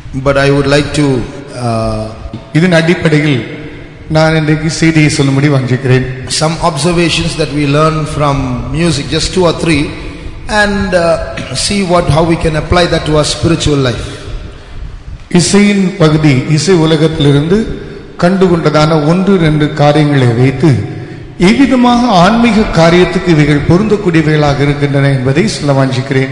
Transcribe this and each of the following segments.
But I would like to uh, இதன் அடிப்படையில் நான் இன்றைக்கு செய்தியை சொல்லும்படி வாஞ்சிக்கிறேன் some observations that we learn from music, just two or three, and uh, see what how we can apply that to our spiritual life. இசையின் பகுதி இசை உலகத்திலிருந்து கண்டுகொண்டதான ஒன்று ரெண்டு காரியங்களை வைத்து எவ்விதமாக ஆன்மீக காரியத்துக்கு இவைகள் பொருந்தக்கூடியவைகளாக இருக்கின்றன என்பதை சொல்ல வாஞ்சிக்கிறேன்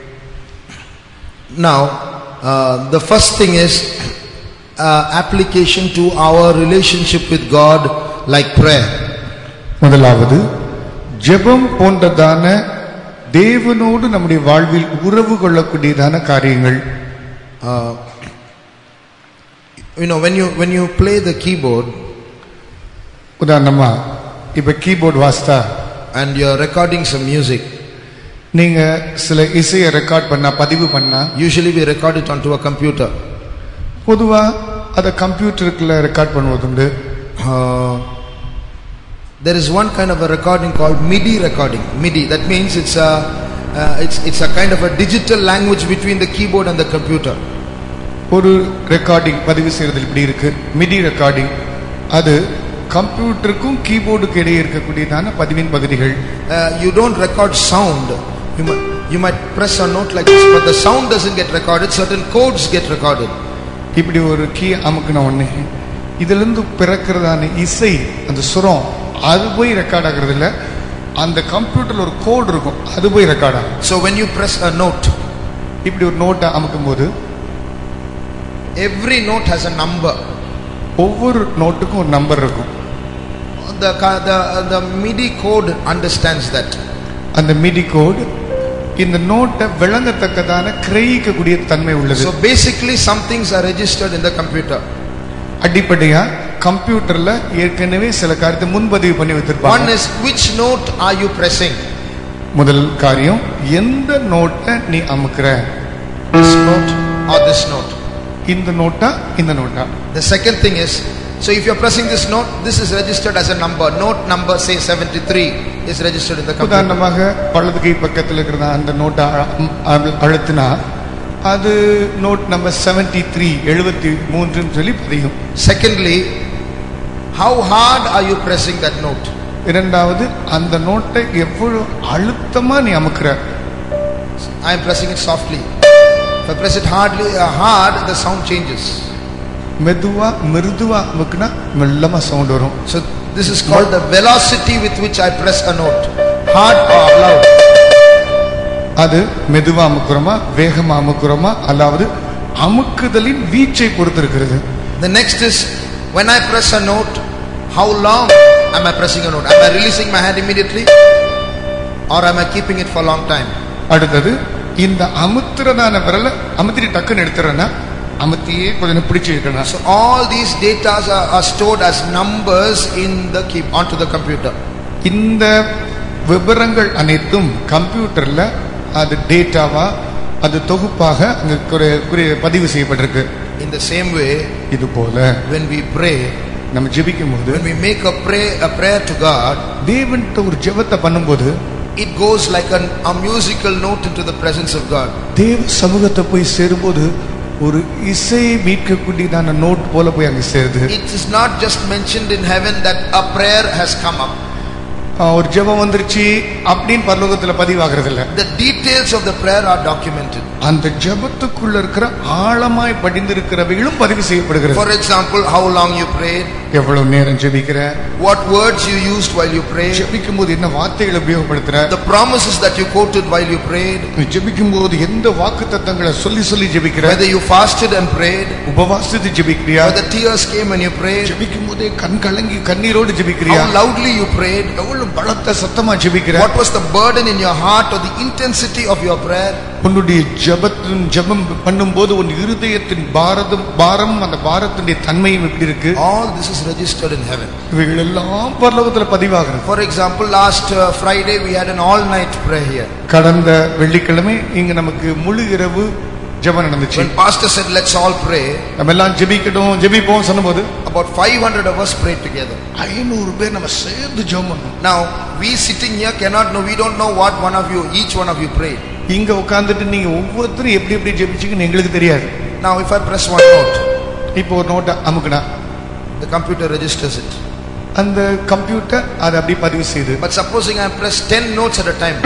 Now, uh, the first thing is uh, application to our relationship with God, like prayer. முதலாவது ஜெபம் போன்றதான தேவனோடு நம்முடைய வாழ்வில் உறவு கொள்ளக்கூடியதான காரியங்கள் Uh, you know, when you when you play the keyboard உதாரணமா இப்ப கீபோர்ட் வாசித்தா and you're recording some music, நீங்க சில இசையை ரெக்கார்ட் பண்ணா பதிவு பண்ணா usually we record it onto a computer. பொதுவா அதை கம்ப்யூட்டருக்குள்ள ரெக்கார்ட் பண்ணுவதுண்டு Uh, there is one kind of a recording called MIDI recording. MIDI. That means it's a uh, it's it's a kind of a digital language between the keyboard and the computer. ஒரு recording பதிவு செய்யறது இப்படி இருக்கு midi recording அது கம்ப்யூட்டருக்கும் கீபோர்டுக்கு இடையே இருக்கக்கூடியதான பதிவின் பகுதிகள் Uh, you don't record sound. You might, you might press a note like this, but the sound doesn't get recorded. Certain codes get recorded. இப்படி ஒரு கீ அமுக்குன உடனே இதுல இருந்து பிறக்கிறதான இசை அந்த சுரம் அது போய் ரெக்கார்ட் ஆகுறது இல்ல அந்த கம்ப்யூட்டர்ல ஒரு கோட் இருக்கும் அது போய் ரெக்கார்ட் ஆகும் So when you press a note, இப்படி ஒரு நோட்டை அமுக்கும் போது every note has a number. ஒவ்வொரு நோட்டுக்கும் ஒரு நம்பர் இருக்கும் The ca- the the MIDI code understands that. அந்த மிடி கோட் இந்த நோட்டை விளங்கத்தக்கதான கிரகிக்கக்கூடிய தன்மை உள்ளது So basically, some things are registered in the computer. அடிப்படையா கம்ப்யூட்டர்ல ஏற்கனவே சில காரியத்தை முன்பதிவு பண்ணி One வச்சிருப்பாங்க is which note are you pressing? முதல் காரியம் எந்த நோட்டை நீ அமுக்குற This note or this note? இந்த நோட்டா இந்த நோட்டா The second thing is, so if you're pressing this note, this is registered as a number. Note number, say 73, is registered in the computer. உதாரணமாக வலது கை பக்கத்தில் இருக்கிற அந்த நோட்டை அ- அ- அழுத்தினா அது நோட் நம்பர் செவன்டி த்ரீ எழுபத்தி மூன்றுன்னு சொல்லி பதியும் Secondly, how hard are you pressing that note? இரண்டாவது அந்த நோட்டை எவ்வளவு அழுத்தமா நீ அமுக்குற I am pressing it softly. If I press it hardly, uh, hard, the sound changes. மெதுவா மிருதுவா அமுக்குனா மெல்லமா சவுண்ட் வரும் So this is called the velocity with which I press a note. Hard or loud. அது மெதுவா அமுக்குறோமா வேகமா அமுக்குறோமா அல்லாவது அமுக்குதலின் வீச்சை பொறுத்து இருக்கிறது The next is when I press a note, how long am I pressing a note? Am I releasing my hand immediately? Or am I keeping it for a long time? அடுத்தது இந்த அமுத்துறதான விரல அமுத்திட்டு டக்குன்னு எடுத்துறேன்னா அமுத்தியே கொஞ்ச நேரம் பிடிச்சு இருக்கணும் So all these data are, are stored as numbers in the keep onto the computer. இந்த விவரங்கள் அனைத்தும் கம்ப்யூட்டர்ல அது டேட்டாவா அது தொகுப்பாக அங்க குறி- குறி- பதிவு செய்யப்பட்டிருக்கு In the same way, இது போல when we pray, நம்ம ஜெபிக்கும் போது when we make a pray a prayer to God, தேவன்கிட்ட ஒரு ஜெபத்தை பண்ணும்போது it goes like an, a musical note into the presence of God. தேவ சமூகத்தை போய் சேரும்போது ஒரு இசையை மீட்கக்கூடியதான நோட் போல போய் அங்க சேருது It is not just mentioned in heaven that a prayer has come up. ஆஹ் ஒரு ஜெபம் வந்துருச்சு அப்படின்னு பரலோகத்துல பதிவாகிறது இல்ல The details of the prayer are documented. அந்த ஜெபத்துக்குள்ள இருக்கிற ஆழமாய் படிந்திருக்கிறவைகளும் பதிவு செய்யப்படுகிறது For example, how long you prayed, எவ்வளவு நேரம் ஜெபிக்கிற what words you used while you prayed, ஜெபிக்கும் போது என்ன வார்த்தைகளை உபயோகப்படுத்துற the promises that you quoted while you prayed, நீ ஜெபிக்கும் போது எந்த வாக்கு தத்தங்களை சொல்லி சொல்லி ஜெபிக்கிற whether you fasted and prayed, உபவாசித்து ஜெபிக்கிறியா whether tears came when you prayed, ஜெபிக்கும் போதே கண் கலங்கி கண்ணீரோடு ஜெபிக்கிறியா how loudly you prayed, எவ்வளவு பலத்த சத்தமா ஜெபிக்கிற what was the burden in your heart or the intensity of your prayer. உன்னுடைய ஜெபத்தின் ஜெபம் பண்ணும்போது உன் இருதயத்தின் பாரதம் பாரம் அந்த பாரத்தினுடைய தன்மையும் எப்படி இருக்கு All this is registered in heaven. இவைகள் எல்லாம் பரலோகத்துல பதிவாகிறது For example, last uh, Friday we had an all-night prayer here. கடந்த வெள்ளிக்கிழமை இங்க நமக்கு முழு இரவு ஜெபம் நடந்துச்சு When pastor said, let's all pray, நம்ம எல்லாம் ஜெபிக்கட்டும் ஜெபிப்போம் சொன்னபோது about 500 of us prayed together. ஐநூறு பேர் நம்ம சேர்ந்து ஜெபம் பண்ணோம் Now, we sitting here cannot know, we don't know what one of you, each one of you prayed. இங்க உட்கார்ந்துட்டு நீங்க ஒவ்வொருத்தரும் எப்படி எப்படி ஜெபிச்சீங்கன்னு எங்களுக்கு தெரியாது Now if I press one note, இப்போ ஒரு நோட்டை அமுக்குனா the computer registers it. அந்த கம்ப்யூட்டர் அதை அப்படியே பதிவு செய்யுது But supposing I press 10 notes at a time,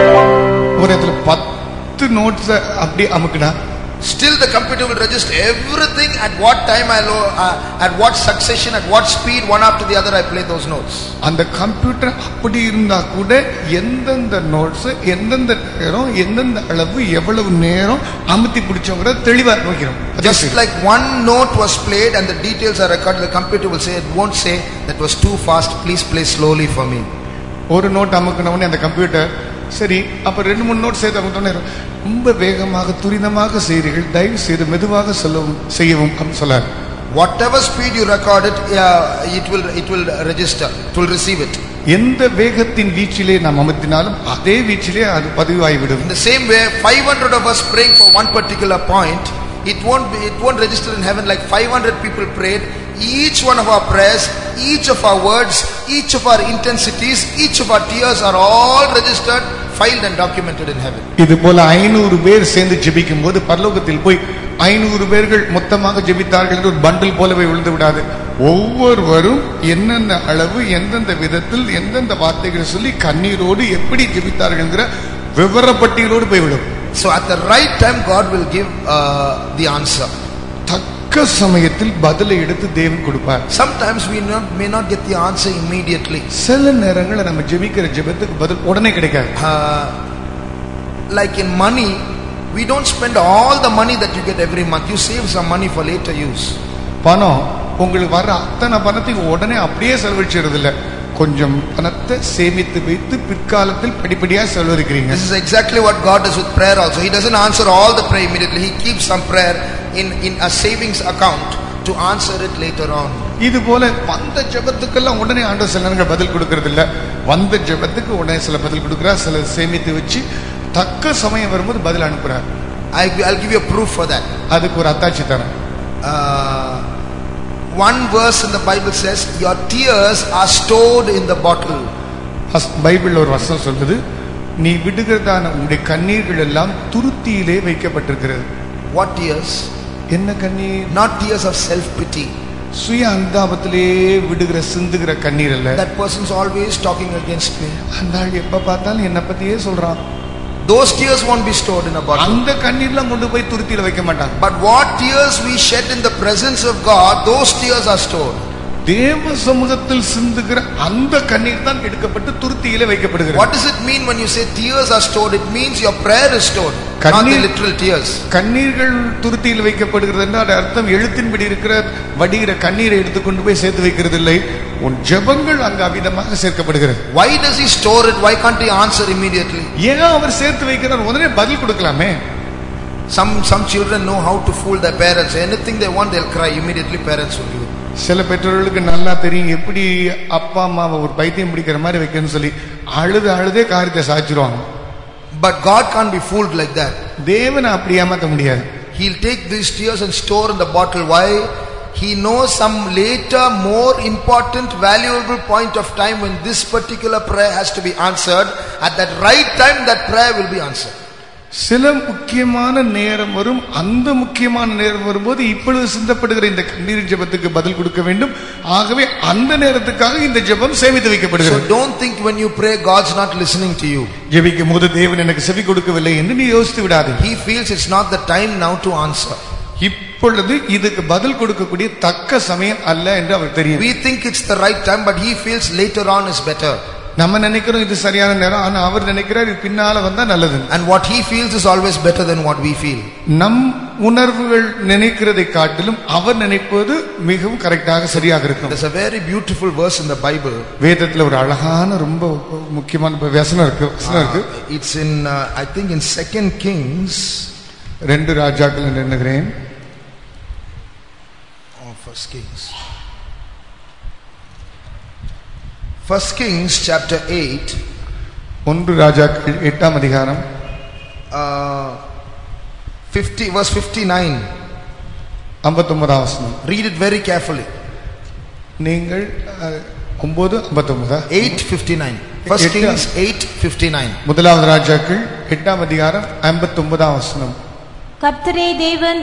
ஒரு இடத்துல பத்து நோட்ஸை அப்படியே அமுக்குனா still the computer will register everything at what time I lo- uh, at what succession, at what speed, one after the other I play those notes. அந்த computer அப்படி இருந்தா கூட எந்தெந்த நோட்ஸ் எந்தெந்த நேரம் எந்தெந்த அளவு எவ்வளவு நேரம் அமுத்தி பிடிச்சோங்கிற தெளிவா நோக்கிறோம் Just like one note was played and the details are recorded, the computer will say, it won't say that was too fast, please play slowly for me. ஒரு நோட் அமுக்கின உடனே அந்த கம்ப்யூட்டர் சரி அப்ப ரெண்டு மூணு நோட் சேர்த்து அமுக்கின ரொம்ப வேகமாக துரிதமாக செய்கிறீர்கள் தயவு செய்து மெதுவாக சொல்லவும் செய்யவும் அப்படின்னு சொல்லார் Whatever speed you record it, uh, it will it will register, it will receive it. எந்த வேகத்தின் வீச்சிலே நாம் அமுத்தினாலும் அதே வீச்சிலே அது பதிவாகிவிடும் In the same way, 500 of us praying for one particular point, it won't be, it won't register in heaven like 500 people prayed. Each one of our prayers, each of our words, each of our intensities, each of our tears are all registered, filed and documented in heaven. இது போல ஐநூறு பேர் சேர்ந்து ஜெபிக்கும் போது பரலோகத்தில் போய் ஐநூறு பேர்கள் மொத்தமாக ஜெபித்தார்கள் என்று ஒரு பண்டில் போலவே விழுந்து விடாது ஒவ்வொருவரும் என்னென்ன அளவு எந்தெந்த விதத்தில் எந்தெந்த வார்த்தைகள் சொல்லி கண்ணீரோடு எப்படி ஜெபித்தார்கள்ங்கிற விவரப்பட்டியலோடு போய்விடும் So at the right time, God will give uh, the answer. தக்க சமயத்தில் பதிலை எடுத்து தேவன் கொடுப்பார் Sometimes we not, may not get the answer immediately. சில நேரங்களில் நம்ம ஜெபிக்கிற ஜெபத்துக்கு பதில் உடனே கிடைக்காது Uh, like in money, we don't spend all the money that you get every month. You save some money for later use. பணம் உங்களுக்கு வர்ற அத்தனை பணத்தையும் உடனே அப்படியே செலவழிச்சிடுறது இல்ல கொஞ்சம் பணத்தை சேமித்து வைத்து பிற்காலத்தில் படிப்படியா செலவழிக்கிறீங்க This is exactly what God does with prayer also. He doesn't answer all the prayer immediately. He keeps some prayer in, in a savings account to answer it later on. இது போல வந்த ஜெபத்துக்கெல்லாம் உடனே ஆண்டவர் சில நேரங்கள் பதில் கொடுக்கறது இல்ல வந்த ஜெபத்துக்கு உடனே சில பதில் கொடுக்கிறார் சில சேமித்து வச்சு தக்க சமயம் வரும்போது பதில் அனுப்புறார் I, I'll give you a proof for that. அதுக்கு ஒரு அத்தாட்சி தரேன் Uh, one verse in the Bible says, Your tears are stored in the bottle. First பைபிள்ல ஒரு வசனம் சொல்லுது நீ விடுகிறதான உன்னுடைய கண்ணீர்கள் எல்லாம் துருத்தியிலே வைக்கப்பட்டிருக்கிறது What tears? என்ன கண்ணீர் Not tears of self pity. சுய அந்தாபத்திலே விடுகிற சிந்துகிற கண்ணீர் அல்ல That person's always talking against me. அந்த ஆள் எப்ப பார்த்தாலும் என்ன பத்தியே சொல்றான் Those tears won't be stored in a bottle. அந்த கண்ணீர்லாம் கொண்டு போய் துருத்தியில வைக்க மாட்டாங்க But what tears we shed in the presence of God, those tears are stored. தேவ சமூகத்தில் சிந்துகிற அந்த கண்ணீர் தான் எடுக்கப்பட்டு துருத்தியில வைக்கப்படுகிறது What does it mean when you say tears are stored? It means your prayer is stored, not the Kannir- literal tears. கண்ணீர்கள் துருத்தியில் வைக்கப்படுகிறது என்றால் அது அர்த்தம் எழுத்தின்படி இருக்கிற வடிகிற கண்ணீரை எடுத்துக்கொண்டு போய் சேர்த்து வைக்கிறது இல்லை உன் ஜெபங்கள் அங்கு அவிதமாக சேர்க்கப்படுகிறது Why does he store it? Why can't he answer immediately? ஏன் அவர் சேர்த்து வைக்கிறார் உடனே பதில் கொடுக்கலாமே Some some children know how to fool their parents. Anything they want, they'll cry. Immediately, parents will give it. சில பெற்றோர்களுக்கு நல்லா தெரியும் எப்படி அப்பா அம்மாவை ஒரு பைத்தியம் பிடிக்கிற மாதிரி வைக்கணும்னு சொல்லி அழுது அழுதே காரியத்தை சாய்ச்சிருவாங்க But God can't be fooled like that. தேவனை அப்படி ஏமாத்த முடியாது He'll take these tears and store in the bottle. Why? He knows some later, more important, valuable point of time when this particular prayer has to be answered. At that right time, that prayer will be answered. சில முக்கியமான நேரம் வரும் அந்த முக்கியமான நேரம் வரும்போது இப்பொழுது சிந்தப்படுகிற இந்த கண்ணீர் ஜெபத்துக்கு பதில் கொடுக்க வேண்டும் ஆகவே அந்த நேரத்துக்காக இந்த ஜெபம் சேமித்து So வைக்கப்படுகிறது don't think when you pray, God's not listening to you. ஜெபிக்கும் போது தேவன் எனக்கு செவி கொடுக்கவில்லை என்று நீ யோசித்து விடாது He feels it's not the time now to answer. இப்பொழுது இதுக்கு பதில் கொடுக்கக்கூடிய தக்க சமயம் அல்ல என்று அவர் தெரியும் We think it's the right time, but he feels later on is better. நம்ம நினைக்கிறோம் இது சரியான நேரம் ஆனா அவர் நினைக்கிறார் இது பின்னால வந்தா நல்லது And what he feels is always better than what we feel. நம் உணர்வுகள் நினைக்கிறதை காட்டிலும் அவர் நினைப்பது மிகவும் கரெக்டாக சரியாக இருக்கும் There's a very beautiful verse in the Bible. வேதத்துல ஒரு அழகான ரொம்ப முக்கியமான வசனம் இருக்கு வசனம் இருக்கு Uh, it's in, uh, I think, in Second Kings. ரெண்டு ராஜாக்கள் என்று எண்ணுகிறேன் or First Kings. First Kings chapter 8, ஒன்று ராஜாக்கள் எட்டாம் அதிகாரம் uh, 50, verse 59. ஐம்பத்தொன்பதாம் வசனம் Read it very carefully. நீங்கள் அஹ், ஒன்பது ஐம்பத்தொன்பதா 859. First எட்டு. Kings 859. முதலாவது ராஜாக்கள் எட்டாம் அதிகாரம் ஐம்பத்தொன்பதாம் வசனம் கர்த்தரே தேவன்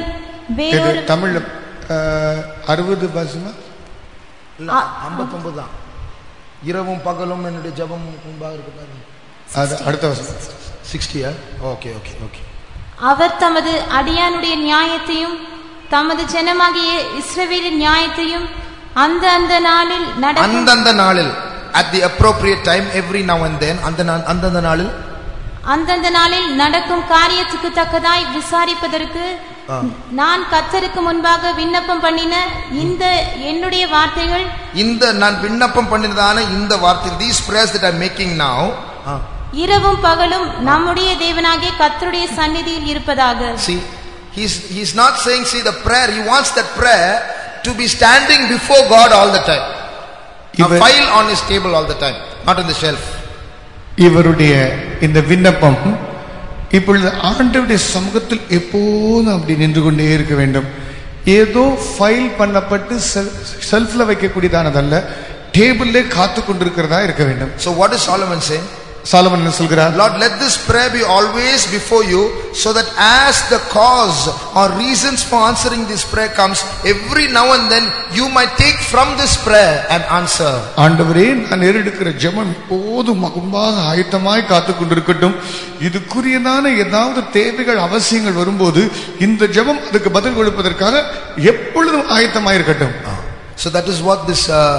இது வேறொரு தமிழ்ல அஹ், அறுபது பாசுமா இல்ல ஐம்பத்தொன்பது தான் இரவும் பகலும் என்னுடைய ஜெபம் முன்பாக இருக்கு பாருங்க அது அடுத்த வசனம் சிக்ஸ்டியா ஓகே ஓகே ஓகே அவர் தமது அடியானுடைய நியாயத்தையும் தமது ஜனமாகிய இஸ்ரவேலின் நியாயத்தையும் அந்த அந்த நாளில் நடக்கும் அந்தந்த நாளில் at the appropriate time every now and then அந்த நா- அந்தந்த நாளில் அந்தந்த நாளில் நடக்கும் காரியத்துக்கு தக்கதாய் விசாரிப்பதற்கு நான் கத்தருக்கு முன்பாக விண்ணப்பம் பண்ணின இந்த என்னுடைய வார்த்தைகள் இந்த நான் விண்ணப்பம் பண்ணினதான இந்த வார்த்தை these prayers that I'm making now ஆ, இரவும் பகலும் நம்முடைய தேவனாகிய கர்த்தருடைய சந்நிதியில் இருப்பதாக see he's he's not saying see the prayer he wants that prayer to be standing before God all the time a இவர்- file on his table all the time not on the shelf இவருடைய இந்த விண்ணப்பம் இப்பொழுது ஆண்டவருடைய சமூகத்தில் எப்போதும் அப்படி நின்று கொண்டே இருக்க வேண்டும் ஏதோ ஃபைல் பண்ணப்பட்டு செல்ஃப்ல வைக்கக்கூடியதானதல்ல டேபிள்லே காத்து கொண்டிருக்கிறதா இருக்க வேண்டும் so what is Solomon saying Solomon என்ன சொல்கிறார் Lord, let this prayer be always before you, so that as the cause or reasons for answering this prayer comes, every now and then you might take from this prayer and answer. ஆண்டவரே நான் ஏறெடுக்கிற ஜெபம் எப்போதும் மகும்பாக ஆயத்தமாய் காத்து கொண்டிருக்கட்டும் இதுக்குரியதான ஏதாவது தேவைகள் அவசியங்கள் வரும்போது இந்த ஜெபம் அதுக்கு பதில் கொடுப்பதற்காக எப்பொழுதும் ஆயத்தமாய் இருக்கட்டும் So that is what this uh,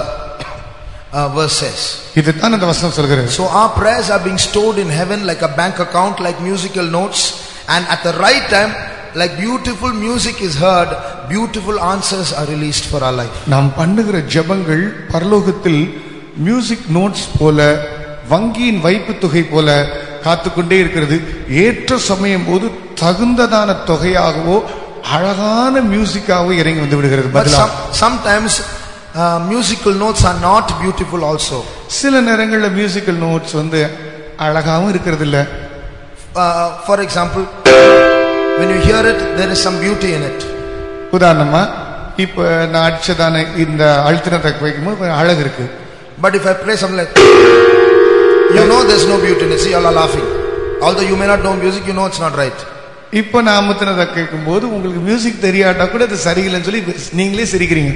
uh, verse says. இதுதான் அந்த வசனம் சொல்கிறது So our prayers are being stored in heaven like a bank account, like musical notes, and at the right time, like beautiful music is heard, beautiful answers are released for our life. நாம் பண்ணுகிற ஜெபங்கள் பரலோகத்தில் music notes போல வங்கியின் வைப்பு தொகை போல காத்துக்கொண்டே இருக்கிறது ஏற்ற சமயம் போது தகுந்ததான தொகையாகவோ அழகான மியூசிக்காகவோ இறங்கி வந்து விடுகிறது But பதிலா some, sometimes uh, musical notes are not beautiful also. சில நேரங்களில் மியூசிக்கல் நோட்ஸ் வந்து அழகாவும் இருக்கிறது இல்ல Uh, for example, when you hear it, there is some beauty in it. உதாரணமா இப்ப நான் அடிச்சதான இந்த அழுத்தினத்தை வைக்கும்போது கொஞ்சம் அழகு இருக்கு But if I play something like, you know there's no beauty in it. See, you all are laughing. Although you may not know music, you know it's not right. இப்போ நான் அமுத்தினதை கேட்கும்போது உங்களுக்கு மியூசிக் தெரியாட்டா கூட அது சரியில்லைன்னு சொல்லி நீங்களே சிரிக்கிறீங்க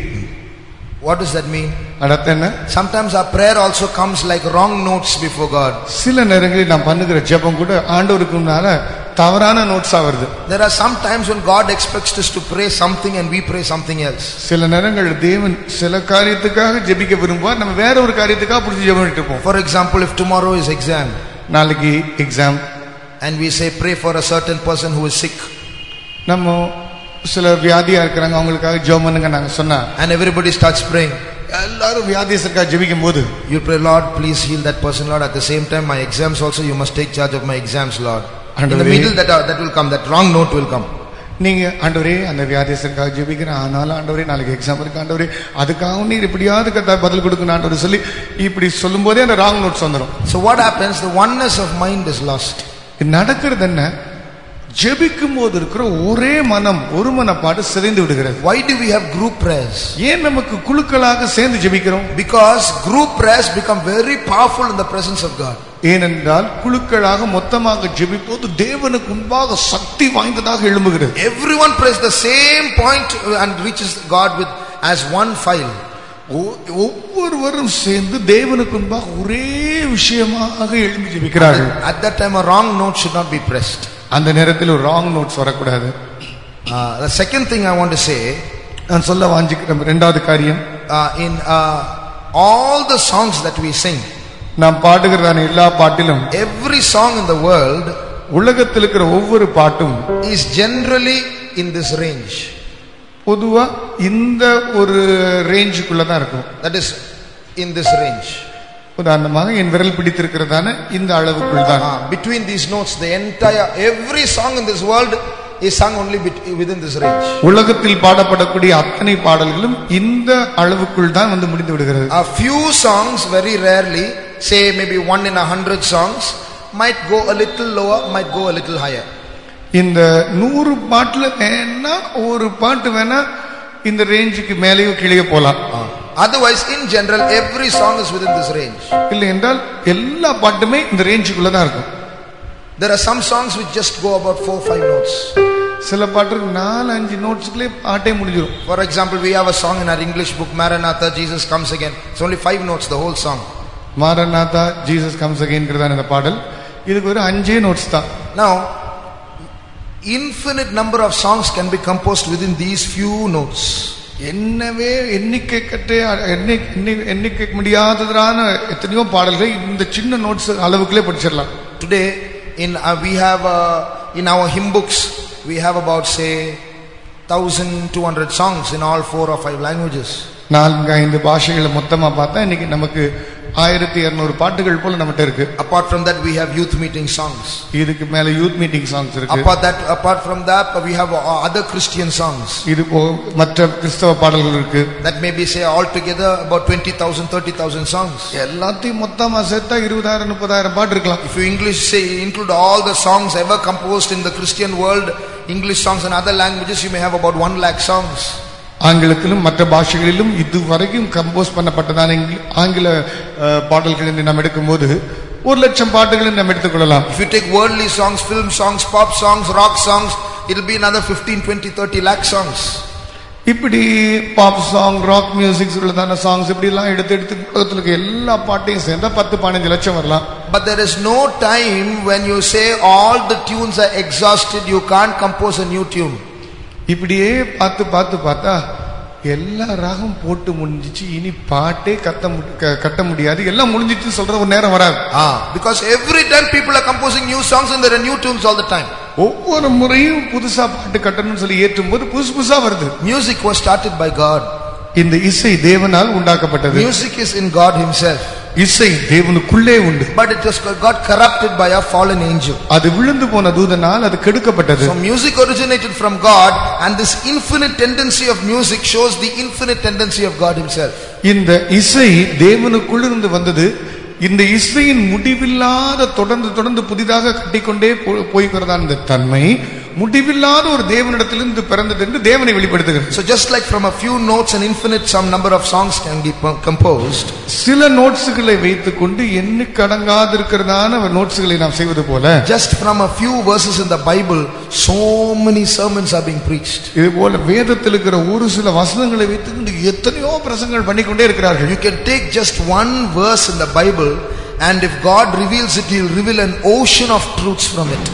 What does that mean? அடுத்து என்ன Sometimes our prayer also comes like wrong notes before God. சில நேரங்களில் நான் பண்ணுகிற ஜெபம் கூட ஆண்டவருக்கு முன்னால தவறான நோட்ஸா வருது There are some times when God expects us to pray something and we pray something else. சில நேரங்கள் தேவன் சில காரியத்துக்காக ஜெபிக்க விரும்புவார் நம்ம வேற ஒரு காரியத்துக்காக பிடிச்சி ஜெபம் பண்ணிட்டு இருப்போம் For example, if tomorrow is exam நாளைக்கு exam and we say pray for a certain person who is sick நம்ம சில வியாதியா இருக்கிறாங்க அவங்களுக்காக ஜெபம் பண்ணுங்க நாங்க சொன்னா and everybody starts praying, எல்லாரும் வியாதியத்திற்காக ஜெபிக்கும் போது you pray, Lord, please heal that person, Lord. At the same time, my exams also, you must take charge of my exams, Lord. In the ஆண்டவரே. middle, that, that will come, that wrong note will come. நீங்க ஆண்டவரே அந்த வியாதியத்திற்காக ஜெபிக்கிறேன் ஆனாலும் ஆண்டவரே நாளைக்கு exam இருக்கு ஆண்டவரே அதுக்காக நீர் எப்படியாவது கத்தா பதில் கொடுக்கணும் ஆண்டவர் சொல்லி இப்படி சொல்லும் போதே அந்த ராங் நோட்ஸ் வந்துடும் So what happens? The oneness of mind is lost. இது நடக்கிறது என்ன ஜெபிக்கும் போது இருக்கிற ஒரே மனம் ஒரு மனப்பாடு சிதைந்து விடுகிறது Why do we have group prayers? ஏன் நமக்கு குழுக்களாக சேர்ந்து ஜெபிக்கிறோம் Because group prayers become very powerful in the presence of God. ஏனென்றால் குழுக்களாக மொத்தமாக ஜெபிப்போது தேவனுக்கு முன்பாக சக்தி வாய்ந்ததாக எழும்புகிறது Everyone prays the same point and reaches God with as one file. ஒ- ஒவ்வொருவரும் சேர்ந்து தேவனுக்கு முன்பாக ஒரே விஷயமாக எழும்பி ஜெபிக்கிறார்கள் At that time, a wrong note should not be pressed. அந்த நேரத்தில் ஒரு ராங் நோட்ஸ் வரக்கூடாது Uh, the second thing I want to say, நான் சொல்ல வாஞ்சிக்கிற ரெண்டாவது காரியம் uh, in uh, all the songs that we sing, நாம் பாடுகிறதான எல்லா பாட்டிலும் every song in the world உலகத்தில் இருக்கிற ஒவ்வொரு பாட்டும் is generally in this range. பொதுவா இந்த ஒரு ரேஞ்சுக்குள்ள தான் இருக்கும் That is in this range. உதாரணமாக என் விரல் பிடித்திருக்கிறதான இந்த அளவுக்குள் தான் Uh, between these notes, the entire, every song in this world is sung only bet- within this range. உலகத்தில் பாடப்படக்கூடிய அத்தனை பாடல்களும் இந்த அளவுக்குள் தான் வந்து முடிந்து விடுகிறது A few songs, very rarely, say maybe one in a hundred songs, might go a little lower, might go a little higher. இந்த நூறு பாட்டுல வேணா ஒரு பாட்டு வேணா இந்த ரேஞ்சுக்கு மேலேயோ கீழே போலாம் Otherwise, in general, every song is within this range. இல்லை என்றால் எல்லா பாட்டுமே இந்த ரேஞ்சுக்குள்ள தான் இருக்கும் There are some songs which just go about four, five notes. சில பாட்டு நாலு அஞ்சு நோட்ஸ்க்குள்ளே பாட்டே முடிஞ்சிடும் For example, we have a song in our English book, Maranatha, Jesus comes again. It's only five notes, the whole song. மாரநாதா Jesus comes அகைன்கிறதான இந்த பாடல் இதுக்கு ஒரு அஞ்சே நோட்ஸ் தான் Now, infinite number of songs can be composed within these few notes. என்னவே எண்ணிக்கை கட்டே எண்ணி எண்ணி- எண்ணிக்கை முடியாததான எத்தனையோ பாடல்கள் இந்த சின்ன நோட்ஸ் அளவுக்குள்ளே படிச்சிடலாம் Today, in uh, we have uh, in our hymn books, we have about say 1200 songs in all four or five languages. நான்கு ஐந்து பாஷைகளை மொத்தமா பார்த்தா இன்னைக்கு நமக்கு ஆயிரத்தி இருநூறு பாட்டுகள் போல நம்மகிட்ட இருக்கு Apart from that, we have youth meeting songs. இதுக்கு மேல யூத் மீட்டிங் சாங்ஸ் இருக்கு Apart that, apart from that, we have uh, other Christian songs. இது போ மற்ற கிறிஸ்தவ பாடல்கள் இருக்கு That may be say altogether about 20,000, 30,000 songs. எல்லாத்தையும் மொத்தமா சேர்த்தா இருபதாயிரம் முப்பதாயிரம் பாட்டு இருக்கலாம் If you English say include all the songs ever composed in the Christian world, English songs and other languages, you may have about one lakh songs. ஆங்கிலத்திலும் மற்ற பாஷைகளிலும் இதுவரைக்கும் கம்போஸ் பண்ணப்பட்டதான இங்கில- ஆங்கில அஹ், பாடல்கள் என்று நாம் எடுக்கும்போது ஒரு லட்சம் பாட்டுகளை நாம் எடுத்துக்கொள்ளலாம் If you take worldly songs, film songs, pop songs, rock songs, it'll be another 15, 20, 30 lakh songs. இப்படி பாப் சாங் ராக் மியூசிக் உள்ளதான சாங்ஸ் இப்படி எல்லாம் எடுத்து எடுத்து உலகத்துல இருக்க எல்லா பாட்டையும் சேர்ந்தா பத்து பதினஞ்சு லட்சம் வரலாம் But there is no time when you say all the tunes are exhausted, you can't compose a new tune. இப்படியே பார்த்து பார்த்து பார்த்தா எல்லா ராகம் போட்டு முடிஞ்சிச்சு இனி பாட்டே கத்த மு- க- கட்ட முடியாது எல்லாம் முடிஞ்சிட்டு சொல்ற ஒரு நேரம் வராது Ah, because every time people are composing new songs and there are new tunes all the time. ஒவ்வொரு முறையும் புதுசா பாட்டு கட்டணும்னு சொல்லி ஏற்றும் போது புதுசு புதுசா வருது Music was started by God. இந்த இசை தேவனால் உண்டாக்கப்பட்டது Music is in God Himself. இசை தேவனுக்குள்ளே உண்டு But it was got corrupted by a fallen angel. அது விழுந்து போன தூதனால் அது கெடுக்கப்பட்டது So music originated from God and this infinite tendency of music shows the infinite tendency of God Himself. இந்த இசை தேவனுக்குள்ளிருந்து வந்தது இந்த இசையின் முடிவில்லாத தொடர்ந்து தொடர்ந்து புதிதாக கட்டிக்கொண்டே போ- போய்கிறதான இந்த தன்மை முடிவில்லாத ஒரு தேவனிடத்திலிருந்து பிறந்தது என்று தேவனை வெளிப்படுத்துகிறது So just like from a few notes an infinite some number of songs can be po- composed, சில நோட்ஸுகளை வைத்துக்கொண்டு எண்ணிக்கு அடங்காதிருக்கிறதான நோட்ஸுகளை நாம் செய்வது போல just from a few verses in the Bible, so many sermons are being preached. இது போல வேதத்தில் இருக்கிற ஒரு சில வசனங்களை வைத்துக்கொண்டு எத்தனையோ பிரசங்கள் பண்ணிக்கொண்டே இருக்கிறார்கள் You can take just one verse in the Bible and if God reveals it, He'll reveal an ocean of truths from it.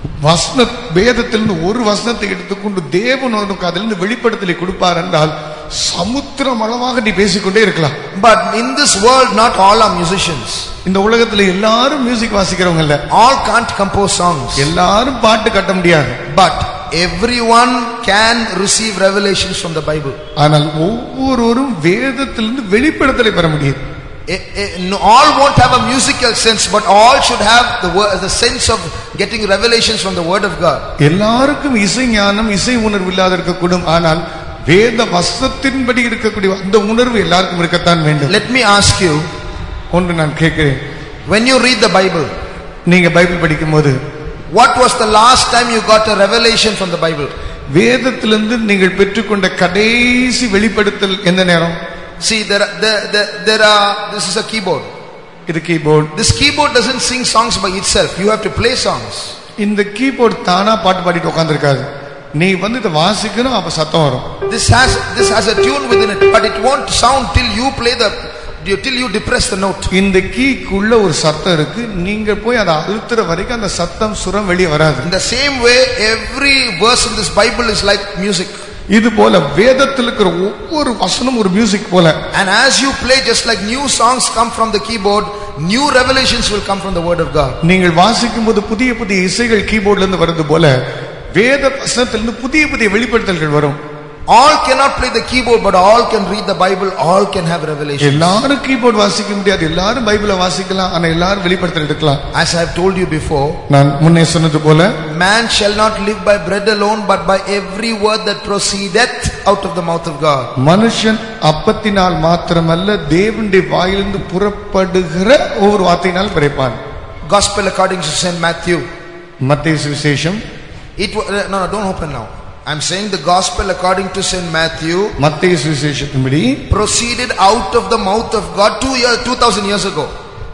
வசன வேதத்திலிருந்து ஒரு வசனத்தை எடுத்துக்கொண்டு தேவன் உனக்கு அதிலிருந்து வெளிப்படுத்தலை கொடுப்பார் என்றால் சமுத்திரம் அளவாக நீ பேசிக்கொண்டே இருக்கலாம் But in this world, not all are musicians. இந்த உலகத்துல எல்லாரும் மியூசிக் வாசிக்கிறவங்க இல்ல All can't compose songs. எல்லாரும் பாட்டு கட்ட முடியாது But everyone can receive revelations from the Bible. ஆனால் ஒவ்வொருவரும் வேதத்திலிருந்து வெளிப்படுத்தலை பெற முடியும் Eh, eh, no, all won't have a musical sense, but all should have the, wor- the sense of getting revelations from the Word of God. எல்லாருக்கும் இசை ஞானம் இசை உணர்வு இல்லாத இருக்கக்கூடும் ஆனால் வேத வசத்தின்படி இருக்கக்கூடிய அந்த உணர்வு எல்லாருக்கும் இருக்கத்தான் வேண்டும் Let me ask you, ஒன்று நான் கேட்கிறேன் when you read the Bible, நீங்க பைபிள் படிக்கும்போது what was the last time you got a revelation from the Bible? வேதத்திலிருந்து நீங்கள் பெற்றுக்கொண்ட கடைசி வெளிப்படுத்தல் எந்த நேரம் See, there, are- there, there, there are, this is a keyboard. இது keyboard This keyboard doesn't sing songs by itself. You have to play songs. இந்த keyboard தானா பாட்டு பாடிட்டு உட்கார்ந்திருக்காது நீ வந்து இதை வாசிக்கணும் அப்ப சத்தம் வரும் This has, this has a tune within it, but it won't sound till you play the, till you depress the note. இந்த கீக்குள்ள ஒரு சத்தம் இருக்கு நீங்க போய் அதை அழுத்துற வரைக்கும் அந்த சத்தம் சுரம் வெளியே வராது In the same way, every verse in this Bible is like music. இது போல வேதத்தில் இருக்கிற ஒவ்வொரு வசனம் ஒரு மியூசிக் போல And as you play, just like new songs come from the keyboard, new revelations will come from the Word of God. நீங்கள் வாசிக்கும் போது புதிய புதிய இசைகள் கீபோர்ட்ல இருந்து வருது போல வேத வசனத்திலிருந்து புதிய புதிய வெளிப்படுத்தல்கள் வரும் All cannot play the keyboard, but all can read the Bible, all can have revelation. எல்லாரும் கீபோர்ட் வாசிக்க முடியாது எல்லாரும் பைபிளை வாசிக்கலாம் ஆனா எல்லாரும் வெளிப்படுத்தல் எடுக்கலாம் As I have told you before, நான் முன்னே சொன்னது போல man shall not live by bread alone, but by every word that proceedeth out of the mouth of God. மனுஷன் அப்பத்தினால் மாத்திரமல்ல தேவனுடைய வாயிலிருந்து புறப்படுகிற ஒவ்வொரு வார்த்தையினால் பிறப்பான் Gospel according to Saint Matthew. மத்திய சுவிசேஷம் It wa- no, no, don't open now. I'm saying the gospel according to Saint Matthew மத்திய சுவிசேஷத்தின்படி proceeded out of the mouth of God two years, two thousand years ago.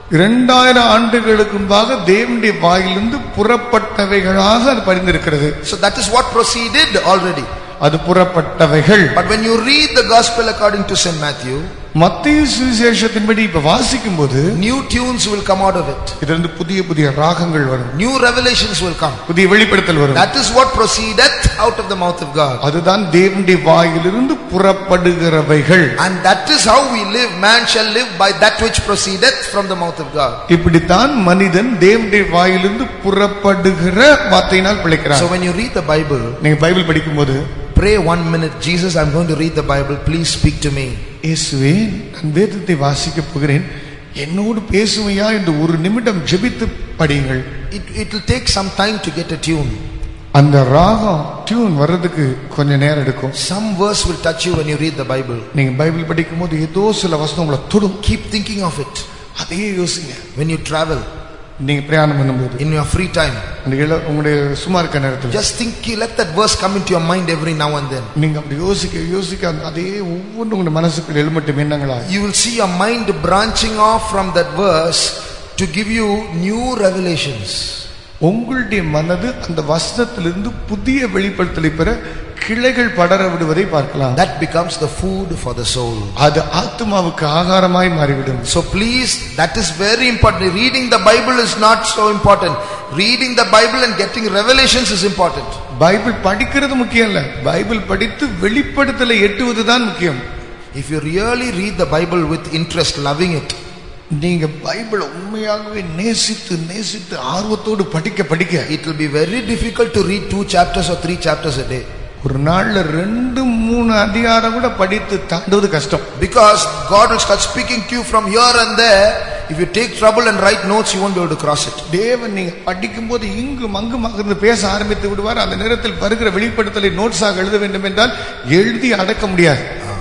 இரண்டாயிரம் ஆண்டுகளுக்கு முன்பாக தேவனுடைய வாயிலிருந்து புறப்பட்டவைகளாக அது படிந்திருக்கிறது So that is what proceeded already. அது புறப்பட்டவைகள் But when you read the gospel according to St. Matthew, மத்திய சுவிசேஷத்தின்படி இப்ப வாசிக்கும் போது new tunes will come out of it. இதிலிருந்து புதிய புதிய ராகங்கள் வரும் New revelations will come. புதிய வெளிப்படுத்தல் வரும் That is what proceedeth out of the mouth of God. அதுதான் தேவனுடைய வாயிலிருந்து புறப்படுகிறவைகள் And that is how we live. Man shall live by that which proceedeth from the mouth of God. இப்படித்தான் மனிதன் தேவனுடைய வாயிலிருந்து புறப்படுகிற வார்த்தையினால் பிழைக்கிறான் So when you read the Bible, நீங்க பைபிள் படிக்கும்போது pray one minute, Jesus, I'm going to read the Bible. Please speak to me. இயேசுவே நான் வேதத்தை வாசிக்கப் போகிறேன் என்னோடு பேசுவையா என்று ஒரு நிமிடம் ஜெபித்து படியுங்கள் It, it will take some time to get a tune. அந்த ராகம் டியூன் வர்றதுக்கு கொஞ்சம் நேரம் எடுக்கும் Some verse will touch you when you read the Bible. நீங்க பைபிள் படிக்கும்போது ஏதோ சில வசனம் உங்களை தொடும் Keep thinking of it அதையே யோசிங்க when you travel, நீங்க பிரயாணம் பண்ணும்போது in your free time. அந்த இள உங்களுடைய சும்மா இருக்க நேரத்தில் Just think, let that verse come into your mind every now and then. நீங்க அப்படி யோசிக்க யோசிக்க அந்த அதே ஒவ்வொன்றும் உங்க மனசுக்குள் எழுமட்டும் எண்ணங்களா You will see your mind branching off from that verse to give you new revelations. உங்களுடைய மனது அந்த வசனத்திலிருந்து புதிய வெளிப்படுத்தலை பெற கிளைகள் படர விடுவதை பார்க்கலாம் That becomes the food for the soul. அது ஆத்மாவுக்கு ஆகாரமாய் மாறிவிடும் So please, that is very important. Reading the Bible is not so important. Reading the Bible and getting revelations is important. Bible படிக்கிறது முக்கியம் இல்ல பைபிள் படித்து வெளிப்படுத்தலை எட்டுவதுதான் முக்கியம் If you really read the Bible with interest, loving it, நீங்க பைபிளை உண்மையாகவே நேசித்து நேசித்து ஆர்வத்தோடு படிக்க படிக்க it will be very difficult to read two chapters or three chapters a day. ஒரு நாள்ல ரெண்டு மூணு அதிகாரம் கூட படித்து தாண்டுவது கஷ்டம் Because God will start speaking to you from here and there. If you take trouble and write notes, you won't be able to cross it. தேவன் நீங்க படிக்கும்போது இங்கும் அங்குமாக இருந்து பேச ஆரம்பித்து விடுவார் அந்த நேரத்தில் வருகிற வெளிப்படுத்தலை நோட்ஸாக எழுத வேண்டும் என்றால் எழுதி அடக்க முடியாது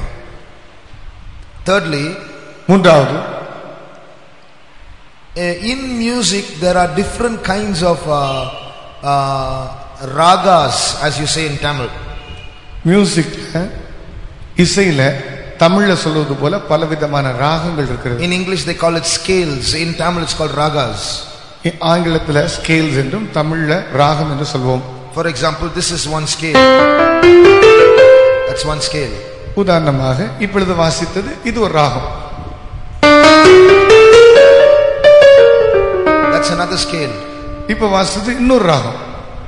Thirdly, மூன்றாவது uh, in music there are different kinds of uh, uh, ragas, as you say in Tamil. மியூசிக்ல இசையில தமிழ்ல சொல்வது போல பலவிதமான ராகங்கள் இருக்கிறது In English they call it scales. In Tamil it's called ragas. இ- ஆங்கிலத்துல ஸ்கேல்ஸ் என்றும் தமிழ்ல ராகம் என்று சொல்வோம் For example, this is one scale. That's one scale. உதாரணமாக இப்பொழுது வாசித்தது இது ஒரு ராகம் That's another scale. இப்ப வாசித்தது இன்னொரு ராகம்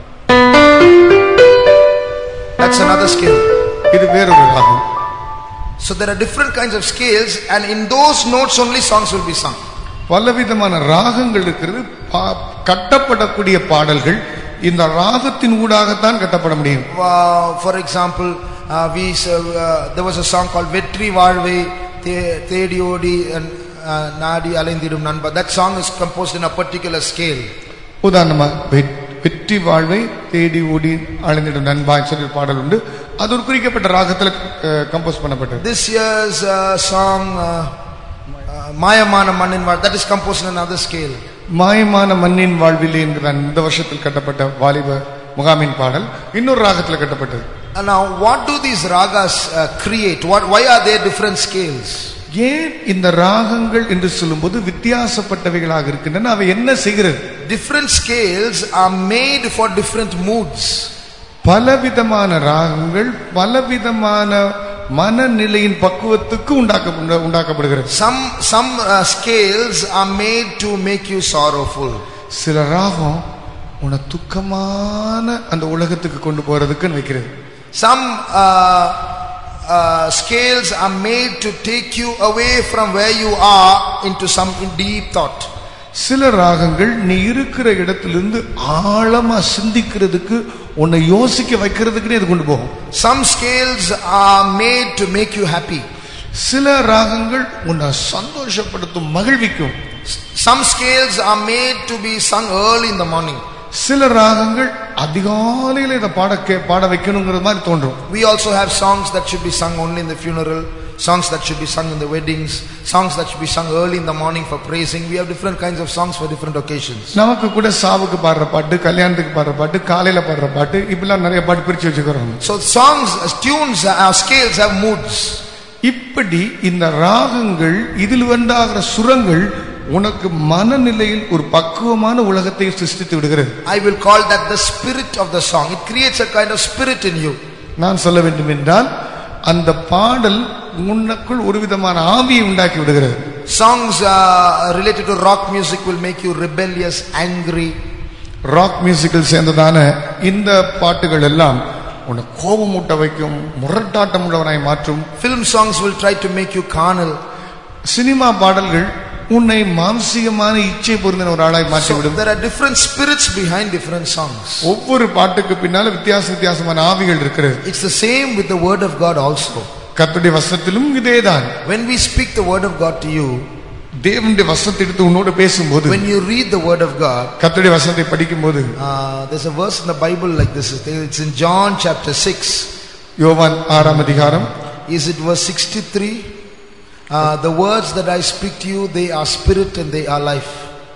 That's another scale. இது வேறொரு ராகம் So there are different kinds of scales, and in those notes only songs will be sung. பலவிதமான ராகங்கள் இருக்கிறது பா- கட்டப்படக்கூடிய பாடல்கள் இந்த ராகத்தின் ஊடாகத்தான் கட்டப்பட முடியும் Uh, for example, uh, we s- uh, there was a song called Vetri Varve Thedi Odi and uh, Nadi Alendirum Nanba. That song is composed in a particular scale. உதாரணமா வெ- வெற்றி வாழ்வை தேடி ஓடி அழைந்திடும் நண்பாய் சொல்லி ஒரு பாடல் உண்டு அது ஒரு குறிக்கப்பட்ட ராகத்துல கம்போஸ் பண்ணப்பட்டது This year's uh, song, uh, uh, Mayamana Manin Var, that is composed in another scale. மாயமான மண்ணின் வாழ்விலே என்கிற இந்த வருஷத்தில் கட்டப்பட்ட வாலிப முகாமின் பாடல் இன்னொரு ராகத்துல கட்டப்பட்டது And now, what do these ragas uh, create? What, why are there different scales? ஏன் இந்த ராகங்கள் என்று சொல்லும்போது வித்தியாசப்பட்டவைகளாக இருக்கின்றன அவை என்ன செய்கிறது Different scales are made for different moods. பலவிதமான ராகங்கள் பலவிதமான மனநிலையின் பக்குவத்துக்கு உண்டாக்க உண்டாக்கப்படுகிறது Some, some uh, scales are made to make you sorrowful. சில ராகம் உன்னை துக்கமான அந்த உலகத்துக்கு கொண்டு போறதுக்குன்னு வைக்கிறது Some uh, uh, scales are made to take you away from where you are into some deep thought. சில ராகங்கள் நீ இருக்கிற இடத்திலிருந்து ஆழமா சிந்திக்கிறதுக்கு உன்னை யோசிக்க வைக்கிறதுக்குன்னே இது கொண்டு போகும் Some scales are made to make you happy. சில ராகங்கள் உன்னை சந்தோஷப்படுத்தும் மகிழ்விக்கும் Some scales are made to be sung early in the morning. சில ராகங்கள் அதிகாலையில இதை பாட கே- பாட வைக்கணுங்கிற மாதிரி தோன்றும் We also have songs that should be sung only in the funeral, songs that should be sung in the weddings, songs that should be sung early in the morning for praising. We have different kinds of songs for different occasions. நமக்கு கூட சாவுக்கு பாடுற பாட்டு கல்யாணத்துக்கு பாடுற பாட்டு காலையில பாடுற பாட்டு இப்படிலாம் நிறைய பாட்டு பிரிச்சு வச்சுக்கிறோம் So songs, uh, tunes, uh, scales have moods. இப்படி இந்த ராகங்கள் இதில் வந்தாகிற சுரங்கள் உனக்கு மனநிலையில் ஒரு பக்குவமான உலகத்தை சிருஷ்டித்து விடுகிறது I will call that the spirit of the song. It creates a kind of spirit in you. நான் சொல்ல வேண்டும் என்றால் அந்த பாடல் உனக்குள் ஒரு விதமான ஆவியை உண்டாக்கி விடுகிறது Songs uh, related to rock music will make you rebellious, angry. Rock மியூசிக்கில் சேர்ந்ததான இந்த பாட்டுகள் எல்லாம் உன்னை கோபமூட்ட வைக்கும் முரட்டாட்டம் உள்ளவனாய் மாற்றும் Film songs will try to make you carnal. Cinema பாடல்கள் உன்னை மாம்சீகமான இச்சை பொருந்தின ஒரு ஆளாய் So மாற்றிவிடும் there are different spirits behind different songs. ஒவ்வொரு பாட்டுக்கு பின்னால வித்தியாச வித்தியாசமான ஆவிகள் இருக்கிறது It's the same with the word of God also. கர்த்தருடைய வசனத்திலும் இதேதான் When we speak the word of God to you, தேவனுடைய வசனத்தை எடுத்து உன்னோடு பேசும்போது when you read the word of God, கர்த்தருடைய வசனத்தை படிக்கும்போது uh, there's a verse in the Bible like this. It's in John chapter 6. யோவான் ஆறாம் அதிகாரம் Is it verse 63? Uh, the words that I speak to you, they are spirit and they are life.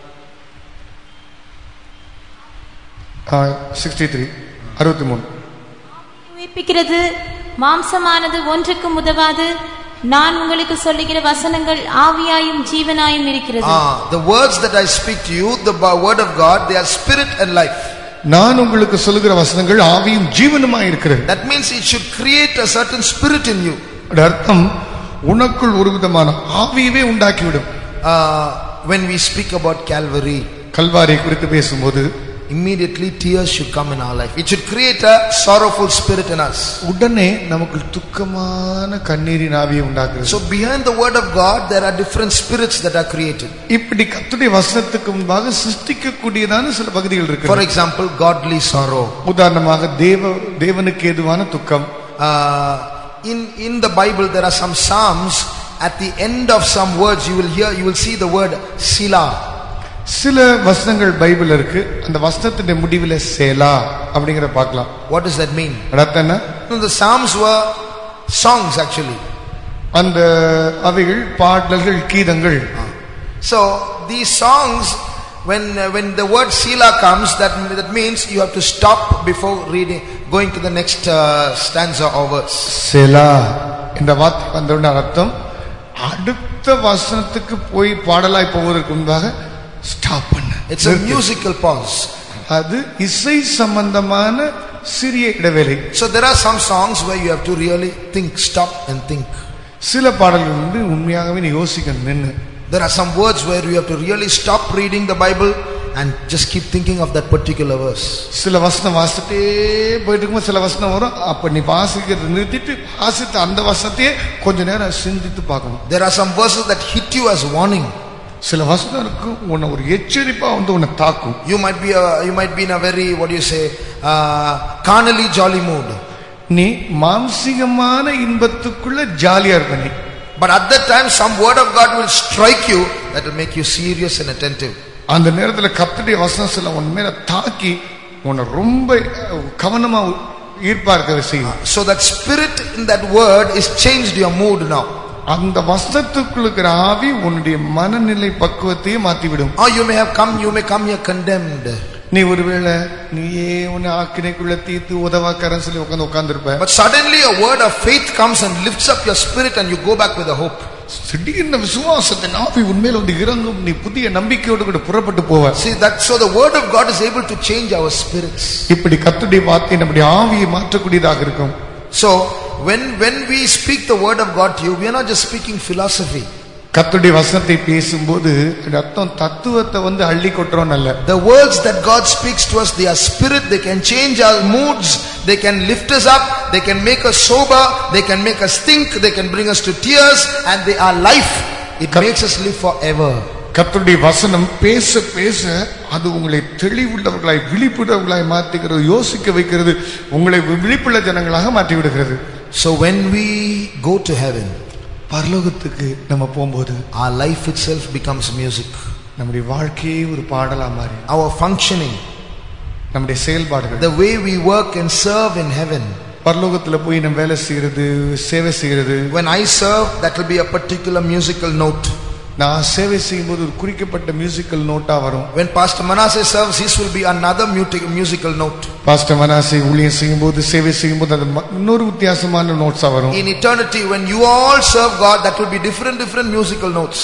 Sixty three அறுபத்தி மூணு உயிர்ப்பிக்கிறது மாம்சமானது ஒன்றுக்கும் உதவாது நான் உங்களுக்கு சொல்லுகிற வசனங்கள் ஆவியாயும் ஜீவனாயும் இருக்கிறது Ah, the words that I speak to you, the bo- word of God, they are spirit and life. நான் உங்களுக்கு சொல்லுகிற வசனங்கள் ஆவியும் ஜீவனுமாய் இருக்கிறது That means it should create a certain spirit in you. அதோட அர்த்தம் உனக்குள் ஒரு விதமான ஆவியவே உண்டாக்கிவிடும் Uh, when we speak about Calvary, Kalvari குறித்து பேசும்போது immediately tears should come in our life. It should create a sorrowful spirit in us. உடனே நமக்குள் துக்கமான கண்ணீரின் ஆவியை உண்டாக்குறது So behind the word of God, there are different spirits that are created. இப்படி கர்த்தருடைய வசனத்துக்கு முன்பாக சிருஷ்டிக்கக்கூடியதான சில பகுதிகள் For இருக்கு example, godly sorrow. உதாரணமாக தேவ தேவனுக்கு ஏதுவான துக்கம் Uh, in in the Bible, there are some psalms. At the end of some words, you will hear, you will see the word Sila. சில வசனங்கள் பைபிள் இருக்கு அந்த வசனத்தின் முடிவில் சேலா அப்படிங்கிற பார்க்கலாம் What does that mean? அர்த்தம் என்ன No, the psalms were songs actually. அந்த அவைகள் பாடல்கள் கீதங்கள் So these songs, when uh, when the word Sila comes, that that means you have to stop before reading, going to the next uh, stanza or verse. செலா இந்த வார்த்தை வந்தவுடனே அர்த்தம் அடுத்த வசனத்துக்கு போய் பாடலாய் போவதற்கு முன்பாக ஸ்டாப் பண்ண It's a musical pause. அது இசை சம்பந்தமான சிறிய இடைவேளை So there are some songs where you have to really think, stop and think. சில பாடல்கள் வந்து உண்மையாகவே நீ யோசிக்கணும் நின்று There are some words where you have to really stop reading the Bible and just keep thinking of that particular verse. சில வசனம் வாசிட்டே போயிட்டு இருக்கும்போது சில வசனம் வரும் அப்ப நீ வாசிக்கிறத நிறுத்திட்டு வாசித்த அந்த வசனத்தையே கொஞ்ச நேரம் சிந்தித்து பார்க்கணும் There are some verses that hit you as warning. சில வசனம் இருக்கும் உன்னை ஒரு எச்சரிப்பா வந்து உன்னை தாக்கும் You might be a, you might be in a very what do you say uh, carnally jolly mood. நீ மாம்சிகமான இன்பத்துக்குள்ள ஜாலியா இருப்ப நீ But at that time, some word of God will strike you that will make you serious and attentive. அந்த நேரத்துல கர்த்தருடைய வசனம் சில உன் மேல தாக்கி உன்னை ரொம்ப அஹ், கவனமா ஈர்ப்பா இருக்க செய்யும் So that spirit in that word is changed your mood now. அந்த வசனத்துக்குள்ள இருக்கிற ஆவி உன்னுடைய மனநிலை பக்குவத்தையே மாத்திவிடும் Or you may have come, you may come here condemned. நீ ஒருவேளை நீயே உன்னை ஆக்கினைக்குள்ள தீர்த்து உதவாக்காரன் சொல்லி உட்காந்து உட்கார்ந்திருப்ப But suddenly a word of faith comes and lifts up your spirit and you go back with a hope. திடீர்னு விசுவாசத்தின் ஆவி உண்மையில வந்து இறங்கும் நீ புதிய நம்பிக்கையோடு கூட புறப்பட்டு போவ See that so the word of God is able to change our spirits. இப்படி கர்த்தருடைய வார்த்தை நம்முடைய ஆவியை மாற்றக்கூடியதாக இருக்கும் So when when we speak the word of God to you, we are not just speaking philosophy. கர்த்தருடைய வசனத்தை பேசும்போது அது அர்த்தம் தத்துவத்தை வந்து அள்ளி கொட்டுறோம் அல்ல The words that God speaks to us, they are spirit, they can change our moods, they can lift us up, they can make us sober, they can make us think, they can bring us to tears, and they are life. It makes us live forever. கர்த்தருடைய வசனம் பேச பேச அது உங்களை தெளிவுள்ளவர்களாய் விழிப்புள்ளவர்களாய் மாற்றுகிறது யோசிக்க வைக்கிறது உங்களை விழிப்புள்ள ஜனங்களாக மாற்றி விடுகிறது So when we go to heaven, பரலோகத்துக்கு நம்ம போகும்போது our life itself becomes music. நம்முடைய வாழ்க்கையே ஒரு பாடலா மாறி Our functioning, நம்முடைய செயல்பாடுகள் the way we work and serve in heaven. பரலோகத்துல போய் நம்ம வேலை செய்யறது சேவை செய்யறது When I serve, that will be a particular musical note. நான் சேவை செய்யும்போது ஒரு குறிக்கப்பட்ட மியூசிக்கல் நோட்டா வரும் When Pastor Manasseh serves, his will be another muti- musical note. Pastor மனாசை ஊழியம் செய்யும்போது சேவை செய்யும்போது அது ம- இன்னொரு வித்தியாசமான நோட்ஸா வரும் In eternity, when you all serve God, that will be different, different musical notes.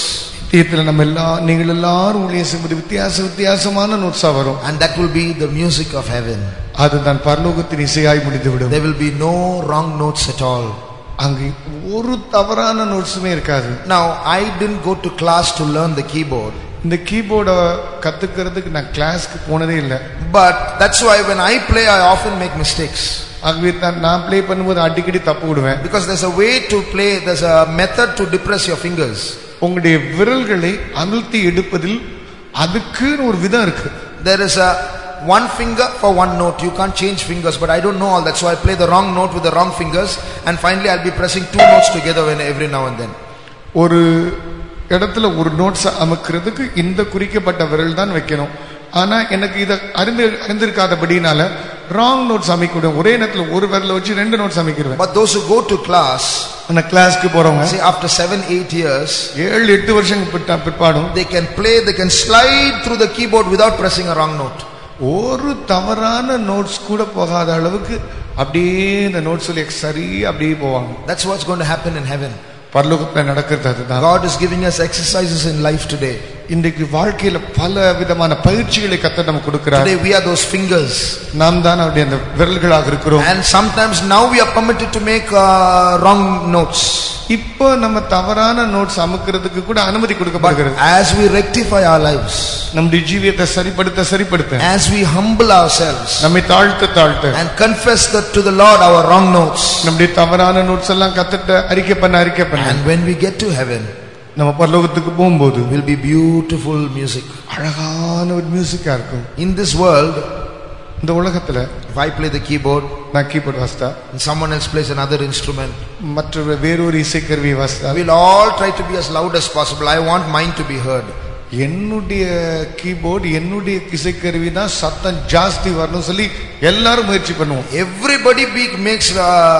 சத்தியத்துல நம்ம எல்லா நீங்கள் எல்லாரும் ஊழியம் செய்யும்போது வித்தியாச வித்தியாசமான நோட்ஸா வரும் And that will be the music of heaven. அதுதான் பரலோகத்தின் இசையாய் முடிந்துவிடும் There will be no wrong notes at all. அங்கு ஒரு தவறான நோட்ஸுமே இருக்காது Now, I didn't go to class to learn the keyboard. இந்த கீபோர்டை கத்துக்கிறதுக்கு நான் கிளாஸ்க்கு போனதே இல்லை But that's why when I play, I often make mistakes. ஆகவே தான் நான் ப்ளே பண்ணும்போது அடிக்கடி தப்பு விடுவேன் Because there's a way to play, there's a method to depress your fingers. உங்களுடைய விரல்களை அழுத்தி எடுப்பதில் அதுக்குன்னு ஒரு விதம் இருக்கு There is a one finger for one note. You can't change fingers, but I don't know all that. So I play the wrong note with the wrong fingers, and finally I'll be pressing two notes together when every now and then. ஒரு இடத்துல ஒரு notes அமுக்கிறதுக்கு இந்த குறிக்கப்பட்ட விரல் தான் வைக்கணும் ஆனா எனக்கு இதை அறிந்து அறிந்திருக்காதபடினால ராங் நோட்ஸ் அமைக்கிவிடும் ஒரே நேரத்துல ஒரு விரல வச்சு ரெண்டு நோட்ஸ் அமைக்கிடுவேன் But those who go to class, ஆனா கிளாஸ்க்கு போறவங்க see after seven, eight years, ஏழு எட்டு வருஷம் பிற்பாடும் பிற்பாடும் they can play, they can slide through the keyboard without pressing a wrong note. ஒரு தவறான நோட்ஸ் கூட போகாத அளவுக்கு அப்படியே இந்த நோட்ஸ் சரி அப்படியே போவாங்க That's what's going to happen in heaven. பரலோகத்துல நடக்கிறது அதுதான் God is giving us exercises in life today. இன்றைக்கு வாழ்க்கையில பல விதமான பயிற்சிகளை கத்த நம்ம கொடுக்கிறார் Today we are those fingers. நாம் தான் அவருடைய அந்த விரல்களாக இருக்கிறோம் And sometimes now we are permitted to make uh, wrong notes. இப்போ நம்ம தவறான நோட்ஸ் அமுக்கிறதுக்கு கூட அனுமதி But கொடுக்கப்படுகிறது as we rectify our lives, நம்முடைய ஜீவியத்தை சரிப்படுத்த சரிப்படுத்த as we humble ourselves நம்மை தாழ்த்த தாழ்த்த and confess that to the Lord our wrong notes, நம்முடைய தவறான நோட்ஸ் எல்லாம் கத்துட்ட அறிக்கை பண்ண அறிக்கை பண்ண and when we get to heaven, நம்ம பரலோகத்துக்கு போகும்போது will be beautiful music. அழகான ஒரு மியூசிக்கா இருக்கும் In this world, இந்த உலகத்துல if I play the keyboard நான் கீபோர்ட் வாசித்தா and someone else plays another instrument, மற்ற வேறொரு இசைக்கருவியை வாசித்தா we'll all try to be as loud as possible. I want mine to be heard. என்னுடைய கீபோர்டு என்னுடைய இசைக்கருவி தான் சத்தம் ஜாஸ்தி வரணும் சொல்லி எல்லாரும் முயற்சி பண்ணுவோம் Everybody be, makes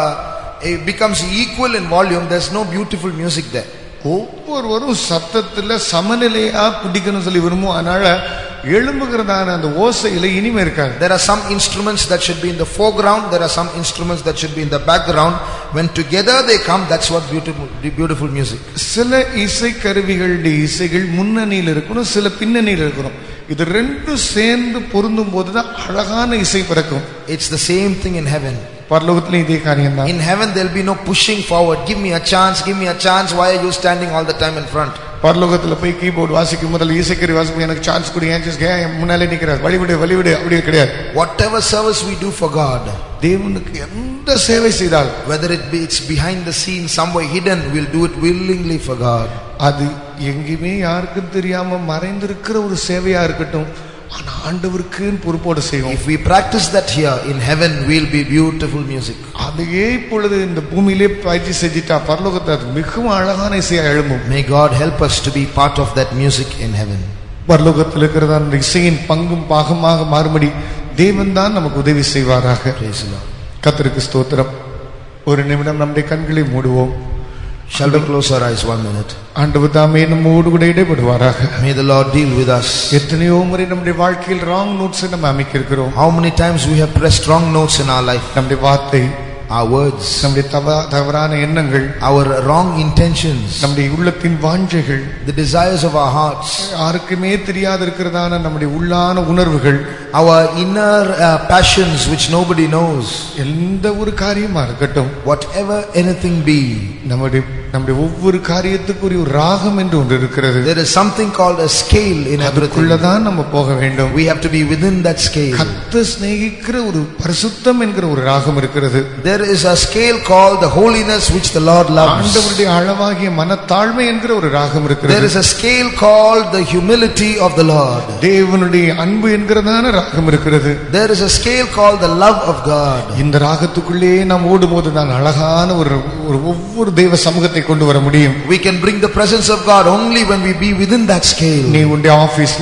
uh, it becomes equal in volume. There's no beautiful music there. ஒவ்வொருவரும் சத்தத்துல சமநிலையா பிடிக்கணும் சொல்லி விரும்புவோம் அதனால எழும்புகிறதான அந்த ஓசையில இனிமை இருக்காது There are some instruments that should be in the foreground. There are some instruments that should be in the background. When together they come, that's what beautiful, beautiful music. சில இசை கருவிகளுடைய இசைகள் முன்னணியில் இருக்கணும் சில பின்னணியில் இருக்கணும் இது ரெண்டும் சேர்ந்து பொருந்தும் போதுதான் அழகான இசை பிறக்கும் It's the same thing in heaven. பரலோகத்திலும் இதே காரியம் தான் In heaven, there'll be no pushing forward. Give me a chance, give me a chance. Why are you standing all the time in front? பரலோகத்துல போய் கீபோர்டு வாசிக்கும் முதல்ல இசைக்கருவி வாசிக்கும் எனக்கு சான்ஸ் கொடு ஏன் chance? ஏன் முன்னாலே நிக்கிறார் வழிவிடு வழிவிடு அப்படி கிடையாது Whatever service we do for God, தேவனுக்கு எந்த சேவை செய்தால் whether it be it's behind the scenes, somewhere hidden, we'll do it willingly for God. அது எங்கேயுமே யாருக்கும் தெரியாம மறைந்திருக்கிற ஒரு சேவையா இருக்கட்டும் ஆனா ஆண்டவருக்குன்னு பொறுப்போடு செய்வோம் If we practice that here in heaven, we'll be beautiful music. அதையே இப்பொழுது இந்த பூமியிலே பயிற்சி செஞ்சிட்டா பரலோகத்தை அது மிகவும் அழகான இசையா எழும்பும் May God help us to be part of that music in heaven. பரலோகத்தில் இருக்கிற அந்த இசையின் பங்கும் பாகமாக மாறும்படி தேவன் தான் நமக்கு உதவி செய்வாராக Praise the Lord. கத்தருக்கு ஸ்தோத்திரம் ஒரு நிமிடம் நம்முடைய கண்களை மூடுவோம் Shall we close our eyes one minute? ஆண்டவர் தாமே நம்மோடு கூட இடைப்படுவாராக May the Lord deal with us. எத்தனையோ முறை நம்முடைய வாழ்க்கையில் ராங் நோட்ஸ் நம்ம அமைக்கிருக்கிறோம் How many times we have pressed wrong notes in our life? நம்முடைய வார்த்தை Our words, நம்முடைய தவ- தவறான எண்ணங்கள் our wrong intentions, நம்முடைய உள்ளத்தின் வாஞ்சைகள் the desires of our hearts, யாருக்குமே தெரியாத இருக்கிறதான நம்முடைய உள்ளான உணர்வுகள் our inner uh, passions which nobody knows. எந்த ஒரு காரியமா இருக்கட்டும் Whatever anything be, நம்முடைய நம்முடைய ஒவ்வொரு காரியத்துக்குரிய ஒரு ராகம் என்று ஒன்று இருக்கிறது there is something called a scale in everything. அதுக்குள்ளதான் நம்ம போக வேண்டும் We have to be within that scale. கத்த சிநேகிக்கிற ஒரு பரிசுத்தம் என்கிற ஒரு ராகம் இருக்கிறது There is a scale called the holiness which the Lord loves. ஆண்டவருடைய அளவாகிய மனத்தாழ்மை என்கிற ஒரு ராகம் There இருக்கிறது is a scale called the humility of the Lord. தேவனுடைய அன்பு என்கிறதான ராகம் இருக்கிறது There is a scale called the love of God. இந்த ராகத்துக்குள்ளே நாம் ஓடும்போது தான் அழகான ஒரு ஒரு ஒவ்வொரு தெய்வ சமூகத்தை கொண்டு வர முடியும் We can bring the presence of God only when we be within that scale. நீ உன்னுடைய ஆபீஸ்ல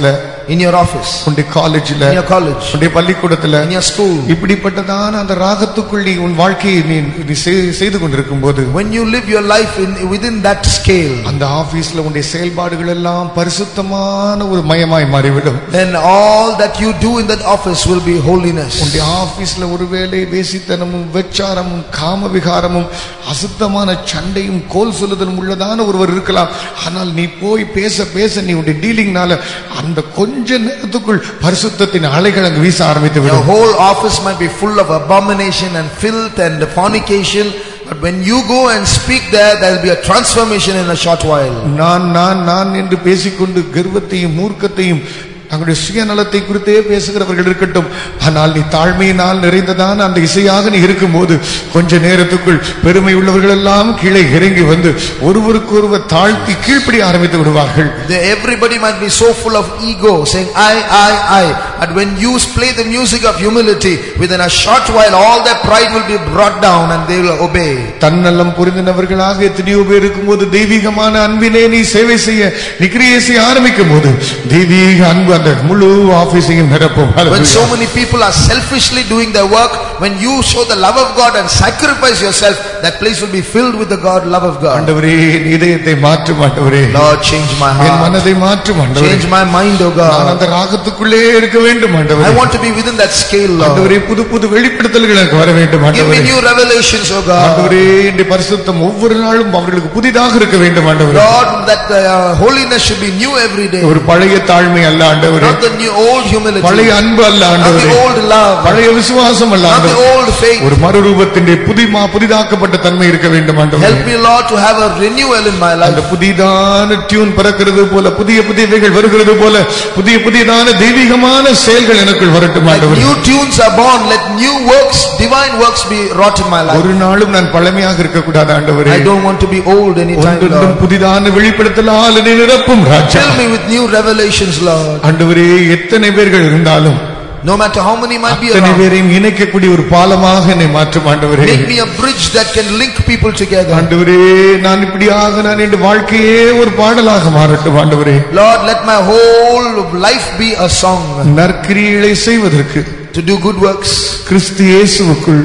in your office, உன்னுடைய காலேஜ்ல in your college, உன்னுடைய பள்ளிக்கூடத்துல in your school. இப்படிப்பட்டதான அந்த ராகத்துக்குள் நீ உன் வாழ்க்கையை நீ நீ செய்- செய்து கொண்டிருக்கும் போது When you live your life in, within that scale, அந்த ஆபீஸ்ல உன்னுடைய செயல்பாடுகள் எல்லாம் பரிசுத்தமான ஒரு மயமாய் மாறிவிடும் then all that you do in that office will be holiness. உன்னுடைய ஆபீஸ்ல ஒருவேளை வேசித்தனமும் வெச்சாரமும் காம விகாரமும் அசுத்தமான சண்டையும் கோல் சொல்லுதலும் உள்ளதான ஒருவர் இருக்கலாம் ஆனால் நீ போய் பேச பேச நீ உன்னுடைய டீலிங்னால அந்த கொஞ்ச நேரத்துக்குள் பரிசுத்தத்தின் அலைகள் அங்கு வீச ஆரம்பித்து Your விடும் whole office might be full of abomination and filth and fornication, but when you go and speak there, there will be a transformation in a short while. நான் நான் நான் என்று பேசிக்கொண்டு கர்வத்தையும் மூர்க்கத்தையும் தங்களுடைய சுயநலத்தை குறித்தே பேசுகிறவர்கள் இருக்கட்டும் ஆனால் நீ தாழ்மையினால் நிறைந்ததான அந்த இசையாக நீ இருக்கும்போது கொஞ்ச நேரத்துக்குள் பெருமை உள்ளவர்கள் எல்லாம் கீழே இறங்கி வந்து ஒருவருக்கொருவர் தாழ்த்தி கீழ்ப்படி ஆரம்பித்து விடுவார்கள் They- Everybody might be so full of ego, saying, I, I, I. And when you play the music of humility, within a short while, all their pride will be brought down and they will obey. தன்னலம் புரிந்தினவர்களாக எத்தனையோ பேர் இருக்கும்போது தெய்வீகமான அன்பினே நீ சேவை செய்ய நீ கிரியை செய்ய ஆரம்பிக்கும் போது தெய்வீக அன்பு அந்த முழு ஆபீஸையும் நிரப்பும் When Hallelujah. so many people are selfishly doing their work, when you show the love of God and sacrifice yourself, that place will be filled with the God, love of God. ஆண்டவரே என் இதயத்தை மாற்றும் ஆண்டவரே Lord, change my N heart. மனதை மாற்றும் ஆண்டவரே Change my mind, O நான் God. அந்த ராகத்துக்குள்ளே இருக்க வேண்டும் I ஆண்டவரே want to be within that scale, Lord. ஆண்டவரே புது புது வெளிப்படுத்தல்கள் எனக்கு வர வேண்டும் Give ஆண்டவரே me new revelations, O God. ஆண்டவரே இந்த பரிசுத்தம் ஒவ்வொரு நாளும் அவர்களுக்கு புதிதாக இருக்க வேண்டும் ஆண்டவரே Lord, that uh, holiness should be new every day. ஒரு பழைய தாழ்மை அல்ல ஆண்டவரே Not the new old humility. பழைய அன்பு அல்ல Not the ஆண்டவரே old love. பழைய விசுவாசம் அல்ல Not the ஆண்டவரே old faith. ஒரு மறுரூபத்தின் புதிமா புதிதாக்கப்பட்ட தன்மை இருக்க வேண்டும் ஆண்டவரே Help me, Lord, to have a renewal in my அந்த life. புதிதான டியூன் பிறக்கிறது போல புதிய புதியவைகள் வருகிறது போல புதிய புதியதான தெய்வீகமான செயல்கள் எனக்குள் வரட்டும் Like ஆண்டவரே new tunes are born, let new works, divine works be wrought in my life. ஒரு நாளும் நான் பழமையாக இருக்கக்கூடாது ஆண்டவரே I don't want to be old anytime, ஒன்றொன்றும் Lord. புதிதான வெளிப்படுத்தலால் என்னை நிரப்பும் ராஜா Fill me with new revelations, Lord. ஆண்டவரே எத்தனை பேர்கள் இருந்தாலும் No matter how many might be அத்தனை around. பேரையும் இணைக்கக்கூடிய ஒரு பாலமாக என்னை மாற்றும் ஆண்டவரே Make me a bridge that can link people together. ஆண்டவரே நான் இப்படியாக நான் என் வாழ்க்கையே ஒரு பாடலாக மாறட்டும் ஆண்டவரே Lord, let my whole life be a song நற்கிரிகளை செய்வதற்கு to do good works. கிறிஸ்து இயேசுவுக்குள்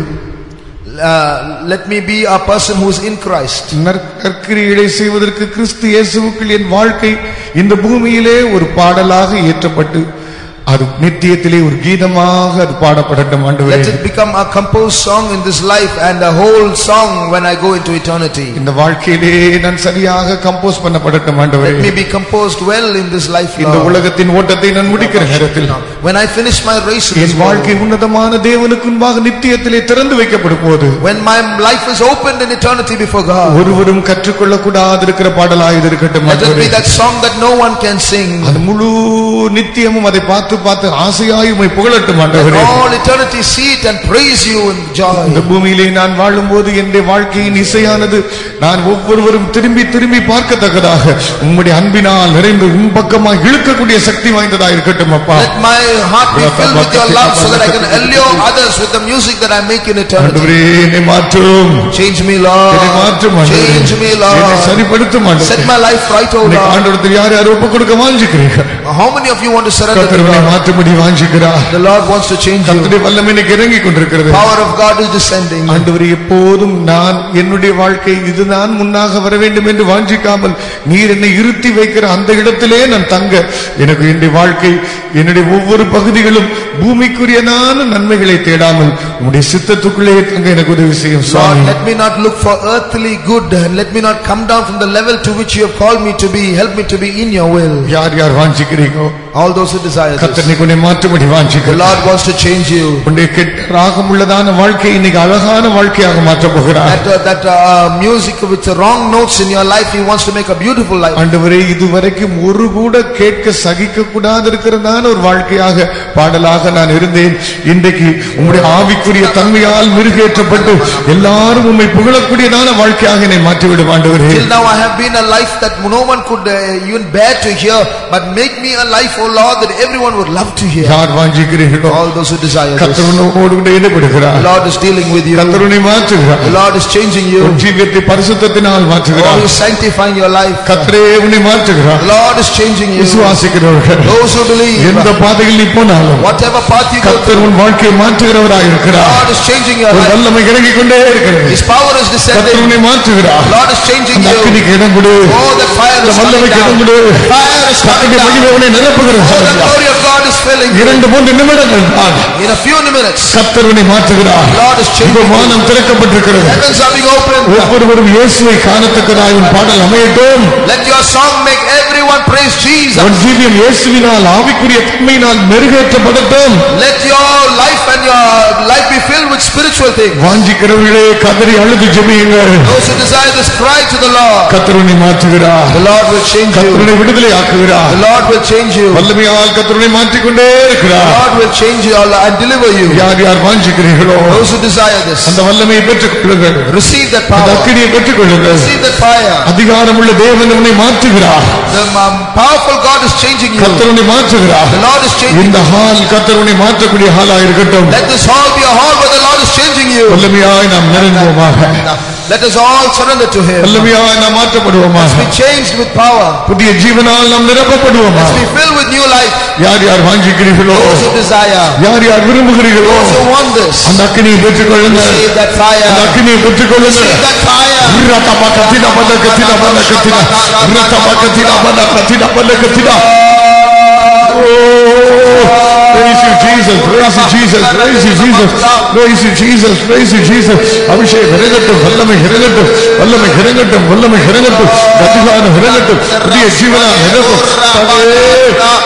Uh, let me be a person who is in Christ. நற்- நற்கிரிகளை செய்வதற்கு கிறிஸ்து இயேசுவுக்குள் என் வாழ்க்கை இந்த பூமியிலே ஒரு பாடலாக ஏற்றப்பட்டு அது நித்தியத்திலே ஒரு கீதமாக அது பாடப்படட்டும் ஆண்டவரே Let it become a composed song in this life and a whole song when I go into eternity. இந்த வாழ்க்கையிலே நான் சரியாக கம்போஸ் பண்ணப்படட்டும் ஆண்டவரே Let me be composed well in this life, இந்த Lord. உலகத்தின் ஓட்டத்தை நான் முடிக்கிற நேரத்தில் When I finish my race in this என் வாழ்க்கை world, உன்னதமான தேவனுக்கு முன்பாக நித்தியத்திலே திறந்து வைக்கப்படும் போது when my life is opened in eternity before God, ஒருவரும் கற்றுக்கொள்ளக்கூடாது இருக்கிற பாடலாக இது இருக்கட்டும் let it ஆண்டவரே. be that song that no one can sing. அது முழு நித்தியமும் அதை பார்த்து பார்த்து ஆசையாய் உம்மை புகழட்டும் Let ஆண்டவரே all eternity see it and praise you in இந்த joy. பூமியிலே நான் வாழும்போது என்னுடைய வாழ்க்கையின் இசையானது நான் ஒவ்வொருவரும் திரும்பி திரும்பி பார்க்கத்தக்கதாக உம்முடைய அன்பினால் நிறைந்து உன் பக்கமாக இழுக்கக்கூடிய சக்தி வாய்ந்ததா இருக்கட்டும் அப்பா Let my heart be filled with your love so that I can allure others with the music that I make in eternity. ஆண்டவரே என்னை மாற்றும் Change me, என்னை மாற்றும் Lord. ஆண்டவரே. Change me, என்னை Lord. சரிப்படுத்தும் Set ஆண்டவரே my life right, O இன்னைக்கு Lord. ஆண்டவரத்தில் யார் யார் ஒப்பு கொடுக்க வாஞ்சிக்கிறீர்கள் How many of you want to surrender to கர்த்தர்களை God? மாற்றும்படி வாஞ்சிக்கிறார் The Lord wants to change you. கர்த்தருடைய வல்லமை இன்னைக்கு இறங்கி கொண்டிருக்கிறது Power of God is descending. ஆண்டவர் எப்போதும் நான் என்னுடைய வாழ்க்கை இதுதான் முன்னாக வர வேண்டும் என்று வாஞ்சிக்காமல் நீர் என்னை இருத்தி வைக்கிற அந்த இடத்திலே நான் தங்க எனக்கு என்னுடைய வாழ்க்கை என்னுடைய ஒவ்வொரு பகுதிகளும் பூமிக்குரியதான நன்மைகளை தேடாமல் உம்முடைய சித்தத்துக்குள்ளே தங்க எனக்கு உதவி செய்யும் Lord, Swami let me not look for earthly good and let me not come down from the level to which you have called me to be. Help me to be in your will. யார் யார் வாஞ்சிக்கிறீங்களோ All those who desire கர்த்தர் this. நீ உன்னை மாற்றும்படி The வாஞ்சிக்கிறேன் Lord wants to change you. உன்னுடைய கெட்ட ராகமுள்ளதான வாழ்க்கை இன்னைக்கு அழகான வாழ்க்கையாக மாற்றப் போகிறார் That, uh, that uh, music with the wrong notes in your life, He wants to make a beautiful life. ஆண்டவரே இதுவரைக்கும் ஒரு கூட கேட்க சகிக்க கூடாது இருக்கிறதான ஒரு வாழ்க்கையாக பாடலாக நான் இருந்தேன் இன்றைக்கு உம்முடைய ஆவிக்குரிய தன்மையால் மிருகேற்றப்பட்டு எல்லாரும் உம்மை புகழக்கூடியதான வாழ்க்கையாக என்னை மாற்றிவிடும் ஆண்டவரே Till now I have been a life that no one could uh, even bear to hear, but make me a life, O O Lord, that everyone would love to hear. யார் வாஞ்சிக்கிறீர்களோ All those who desire this. கத்தருனோடு கூட ஈடுபடுகிறார் The Lord is dealing with you. கத்தருனை மாற்றுகிறார் The Lord is changing you. உன் ஜீவியத்தை பரிசுத்தத்தினால் Oh, மாற்றுகிறார் He is sanctifying your life. கத்தரே உன்னை மாற்றுகிறார் The Lord is changing you. விசுவாசிக்கிறவர்கள் Those who believe, எந்த பாதையில் நீ போனாலும் whatever path you go கத்தர் உன் வாழ்க்கையை மாற்றுகிறவராய் இருக்கிறார் God is changing your ஒரு life. வல்லமை இறங்கிக் கொண்டே இருக்கிறது His power is கத்தர் descending. உன்னை மாற்றுகிறார் Lord is changing அந்த you. அக்கினிக்கு இடம் கொடு Oh, the fire அந்த is coming வல்லமைக்கு இடம் down. கொடு Fire is coming கத்தருடைய down. மகிமை உன்னை நிரப்புகிறது Oh, the glory of God is filling you. இரண்டு மூன்று நிமிடங்கள் தான் In a few minutes, கத்தர் உன்னை மாற்றுகிறார் Lord is இந்த changing you. வானம் திறக்கப்பட்டிருக்கிறது Heavens are being opened. ஒவ்வொருவரும் இயேசுவை காணத்தக்கதாய் உன் பாடல் அமையட்டும் Let your song make everyone praise Jesus. உன் ஜீவியம் இயேசுவினால் ஆவிக்குரிய தன்மையினால் மெருகேற்றப்படட்டும் Let your life and your life be filled with spiritual things. வாஞ்சிக்கிறவர்களே கதறி அழுது ஜெபியுங்கள் Those who desire this, cry to the Lord. கத்தருனை மாற்றுகிறார் The Lord will change you. கத்தருனை விடுதலை ஆக்குகிறார் The Lord will change you. The வல்லமையால் கத்தருனை மாற்றிக்கொண்டே இருக்கிறார் Lord will change you and deliver you. யார் யார் வாஞ்சிக்கிறீர்களோ Those who desire this, அந்த வல்லமையை பெற்றுக் கொள்ளுங்கள் receive that அந்த power. அக்கினியை பெற்றுக் கொள்ளுங்கள் Receive that fire. அதிகாரமுள்ள தேவன் உன்னை மாற்றுகிறார் The um, powerful God is changing you. கத்தருனை மாற்றுகிறார் The Lord is changing இந்த you. ஹால் கத்தருனை மாற்றக்கூடிய ஹாலா இருக்கட்டும் Let this hall be a hall where the Lord is changing you. வல்லமையாய் நாம் நிறைந்துவோமாக Now, Let us all surrender to Him. வல்லமையாய் நாம் மாற்றப்படுவோமாக Be changed with power. புதிய ஜீவனால் நாம் நிரப்பப்படுவோமா Be filled with new life. யார் யார் வாஞ்சிக்கிறீர்களோ Those who desire. யார் யார் விரும்புகிறீர்களோ Those who want this. அந்த அக்கினியை பெற்றுக்கொள்ளுங்கள் Receive that fire. அந்த அக்கினியை பெற்றுக்கொள்ளுங்கள் Receive that fire. ரத்தபகத்தின பலகத்தின பலகத்தின ரத்தபகத்தின பலகத்தின பலகத்தின Praise you Jesus, praise you Jesus, praise you Jesus, praise you Jesus, praise you Jesus. அபிஷேகம் இறங்கட்டும், வல்லமை இறங்கட்டும், வல்லமை இறங்கட்டும், வல்லமை இறங்கட்டும், அதிகாரம் இறங்கட்டும், புதிய ஜீவனா நிரப்பும்.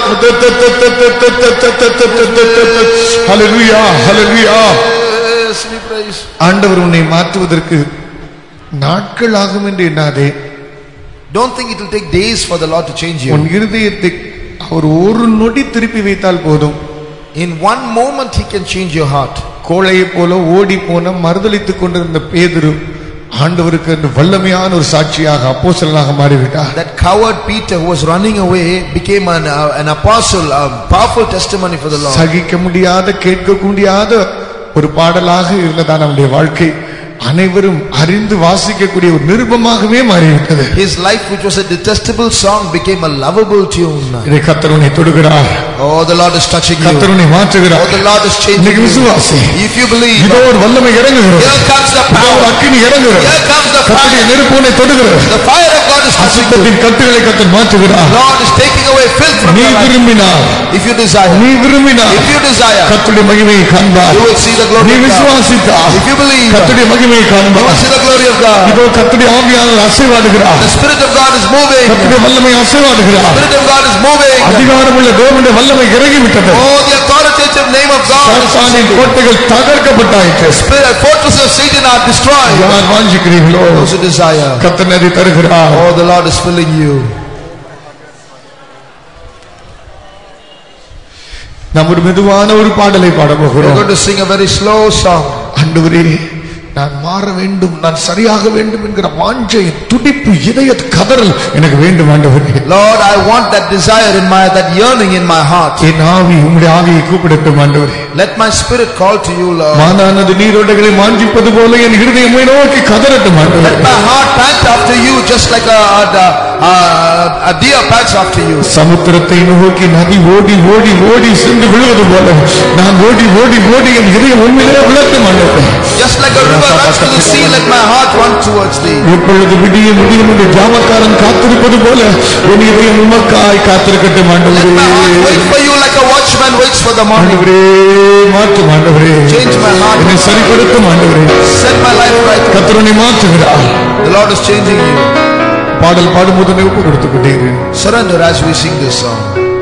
Hallelujah, hallelujah. Yes, we praise. ஆண்டவர் உன்னை மாற்றுவதற்கு நாட்கள் ஆகும் என்று எண்ணாதே Don't think it will take days for the Lord to change you. உன் இருதயத்தை அவர் ஒரு நொடி திருப்பி வைத்தால் போதும் In one moment He can change your heart. கோழையைப் போல ஓடி போன மறுதளித்துக் கொண்டிருந்த பேதுரு ஆண்டவருக்கு அந்த வல்லமையான ஒரு சாட்சியாக அப்போஸ்தலனாக மாறிவிட்டார் That coward Peter who was running away became an, uh, an apostle, a powerful testimony for the Lord. சகிக்க முடியாத கேட்க முடியாத ஒரு பாடலாக இருந்ததான் அவனுடைய வாழ்க்கை அனைவரும் அறிந்து வாசிக்கக்கூடிய ஒரு நிருபமாகவே மாறிவிட்டது His life which was a detestable song became a lovable tune. இதை கத்தருனை தொடுகிறார் Oh, the Lord is touching you. கத்தருனை Oh, மாற்றுகிறார் the Lord is changing இன்னைக்கு you. விசுவாசி If you believe, இதோ ஒரு வல்லமை இறங்குகிறது here comes the இதோ ஒரு power. அக்கினி இறங்குகிறது Here comes the கத்தருடைய fire. நெருப்பு உன்னை தொடுகிறது The fire of God is touching you. அசுத்தத்தின் கட்டுகளை கத்தர் மாற்றுகிறார் Lord is taking away filth from நீ your life. விரும்பினார் If you desire, நீ விரும்பினார் if you desire, கத்துடைய மகிமையை காண்பார் you will see the glory நீ of God. விசுவாசித்தார் If you believe, you கத்துடைய மகிமையை will காண்பார் see the glory of God. இதோ கத்துடைய ஆவியாளர் அசைவாடுகிறார் The Spirit of God is moving. The கத்துடைய வல்லமை அசைவாடுகிறார் Spirit of God is moving. அதிகாரமுள்ள தேவனுடைய வல்லமை இறங்கிவிட்டது Oh, the authoritative name of God is சாத்தானின் கோட்டைகள் தகர்க்கப்பட்டாயிற்று Spirit, fortresses of Satan are destroyed. யார் வாஞ்சிக்கிறீர்களோ Those who desire. கத்தனரை தருகிறார் Oh, the Lord is filling you. நாம் ஒரு மெதுவான ஒரு பாடலை பாட We're போகிறோம் going to sing a very slow song. ஆண்டவரே நான் மாற வேண்டும் நான் சரியாக வேண்டும் என்கிற வாஞ்சை துடிப்பு இதய கதறல் எனக்கு வேண்டும் ஆண்டவரே Lord, I want that desire in my, that yearning in my heart. என் ஆவி உம்முடைய ஆவியை கூப்பிடட்டும் ஆண்டவரே Let my spirit call to you, Lord. மாதானது நீரோடைகளை வாஞ்சிப்பது போல என் இருதயம் உம்மை நோக்கி கதறட்டும் ஆண்டவரே Let my heart pant after you just like a, a, a, a deer pants after you. சமுத்திரத்தை நோக்கி நதி ஓடி ஓடி ஓடி சென்று விழுவது போல நான் ஓடி ஓடி ஓடி என் இதயம் உண்மையிலே விளக்கும் ஆண்டவரே Just like a river runs to the sea, let my heart run towards thee. எப்பொழுது விடிய முடியும் என்று ஜாமக்காரன் காத்திருப்பது போல என் இதயம் உமக்காய் காத்திருக்கட்டும் Let ஆண்டவரே my heart wait for you like a watchman waits for the morning. ஆண்டவரே மாற்றும் ஆண்டவரே Change my heart. என்னை சரிப்படுத்தும் ஆண்டவரே Set my life right. கத்தரனை மாற்றுகிறார் The Lord is changing you. பாடல் பாடும்போது என்னை ஒப்பு கொடுத்து கொண்டீர்கள் Surrender as we sing this song.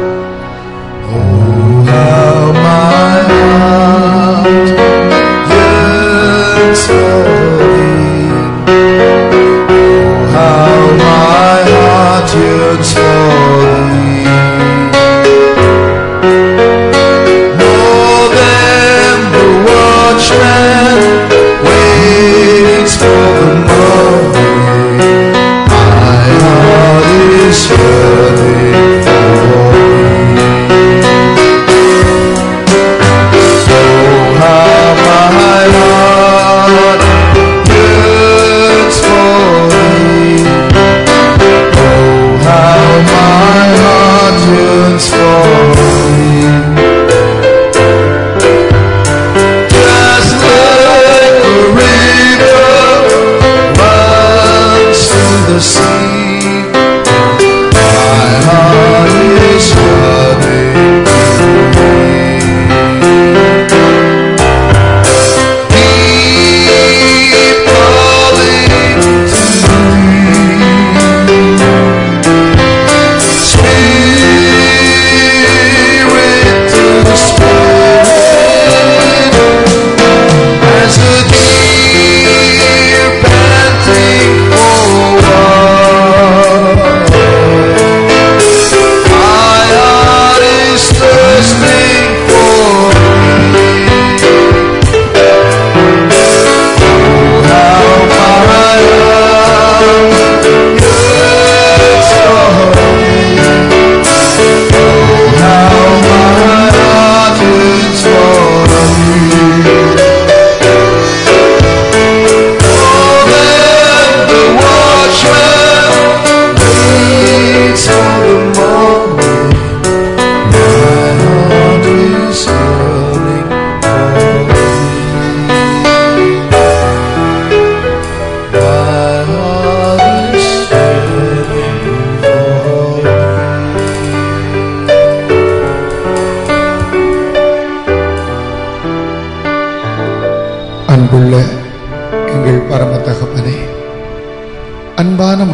Oh, how my heart yearns for thee. Oh, how my heart yearns for thee. More than the watchman waits for the morning. My heart is yearning for thee.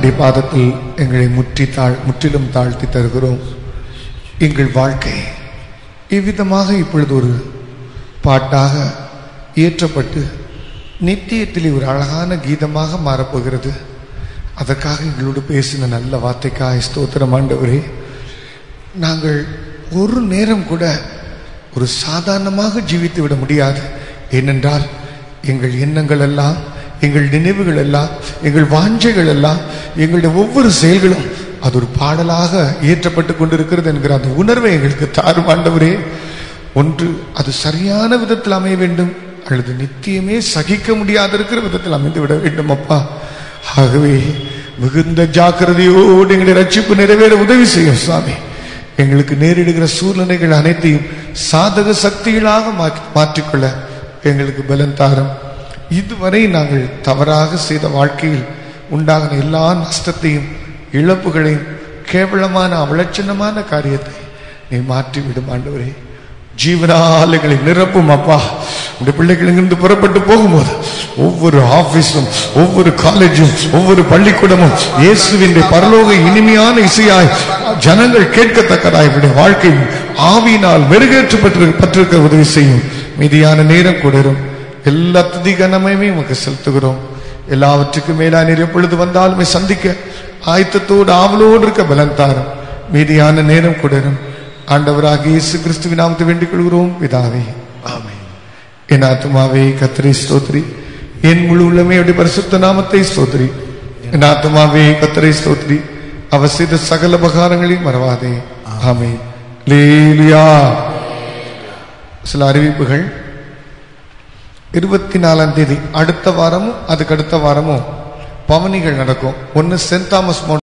உம்முடைய பாதத்தில் எங்களை முற்றி தாழ் முற்றிலும் தாழ்த்தி தருகிறோம் எங்கள் வாழ்க்கை இவ்விதமாக இப்பொழுது ஒரு பாட்டாக இயற்றப்பட்டு நித்தியத்தில் ஒரு அழகான கீதமாக மாறப்போகிறது அதற்காக எங்களோடு பேசின நல்ல வார்த்தைக்காய் ஸ்தோத்திரம் ஆண்டவரே நாங்கள் ஒரு நேரம் கூட ஒரு சாதாரணமாக ஜீவித்து விட முடியாது ஏனென்றால் எங்கள் எண்ணங்கள் எல்லாம் எங்கள் நினைவுகள் எல்லாம் எங்கள் வாஞ்சைகள் எல்லாம் எங்களுடைய ஒவ்வொரு செயல்களும் அது ஒரு பாடலாக இயற்றப்பட்டு கொண்டிருக்கிறது என்கிற அந்த உணர்வை எங்களுக்கு தாரும் ஆண்டவரே ஒன்று அது சரியான விதத்தில் அமைய வேண்டும் அல்லது நித்தியமே சகிக்க முடியாத இருக்கிற விதத்தில் அமைந்து விட வேண்டும் அப்பா ஆகவே மிகுந்த ஜாக்கிரதையோடு எங்களுடைய ரட்சிப்பு நிறைவேற உதவி செய்யும் சுவாமி எங்களுக்கு நேரிடுகிற சூழ்நிலைகள் அனைத்தையும் சாதக சக்திகளாக மாற்றி- மாற்றிக்கொள்ள எங்களுக்கு பலன் தாரும் இதுவரை நாங்கள் தவறாக செய்த வாழ்க்கையில் உண்டாகின எல்லா நஷ்டத்தையும் இழப்புகளையும் கேவலமான அவலட்சணமான காரியத்தை நீ மாற்றி விடும் ஆண்டவரே ஜீவனால் எங்களை நிரப்பும் அப்பா உடைய பிள்ளைகள் இங்கிருந்து புறப்பட்டு போகும்போது ஒவ்வொரு ஆபீஸும் ஒவ்வொரு காலேஜும் ஒவ்வொரு பள்ளிக்கூடமும் இயேசுவின் பரலோக இனிமையான இசையாய் ஜனங்கள் கேட்கத்தக்கதாய் இவருடைய வாழ்க்கை ஆவியினால் மெருகேற்றப்பட்டு பற்றிருக்க உதவி செய்யும் மீதியான நேரம் கூடரும் எல்லா துதி கனமையுமே உமக்கு செலுத்துகிறோம் எல்லாவற்றுக்கும் மேலா நீர் எப்பொழுது வந்தாலுமே சந்திக்க ஆயத்தத்தோடு ஆவலோடு இருக்க பலன் தாரும் மீதியான நேரம் கூடரும் ஆண்டவராக இயேசு கிறிஸ்துவின் நாமத்தை வேண்டிக் கொள்கிறோம் பிதாவே ஆமென் என் ஆத்துமாவே கத்திரி ஸ்தோத்ரி என் முழு உள்ளமே அவருடைய பரிசுத்த நாமத்தை ஸ்தோத்ரி என் ஆத்துமாவே கத்திரை ஸ்தோத்ரி அவர் செய்த சகல உபகாரங்களையும் மறவாதே ஆமென் லேலியா சில அறிவிப்புகள் இருபத்தி நாலாம் தேதி அடுத்த வாரமும் அதுக்கு அடுத்த வாரமும் பவனிகள் நடக்கும் ஒன்னு சென்ட் தாமஸ் மவுண்ட்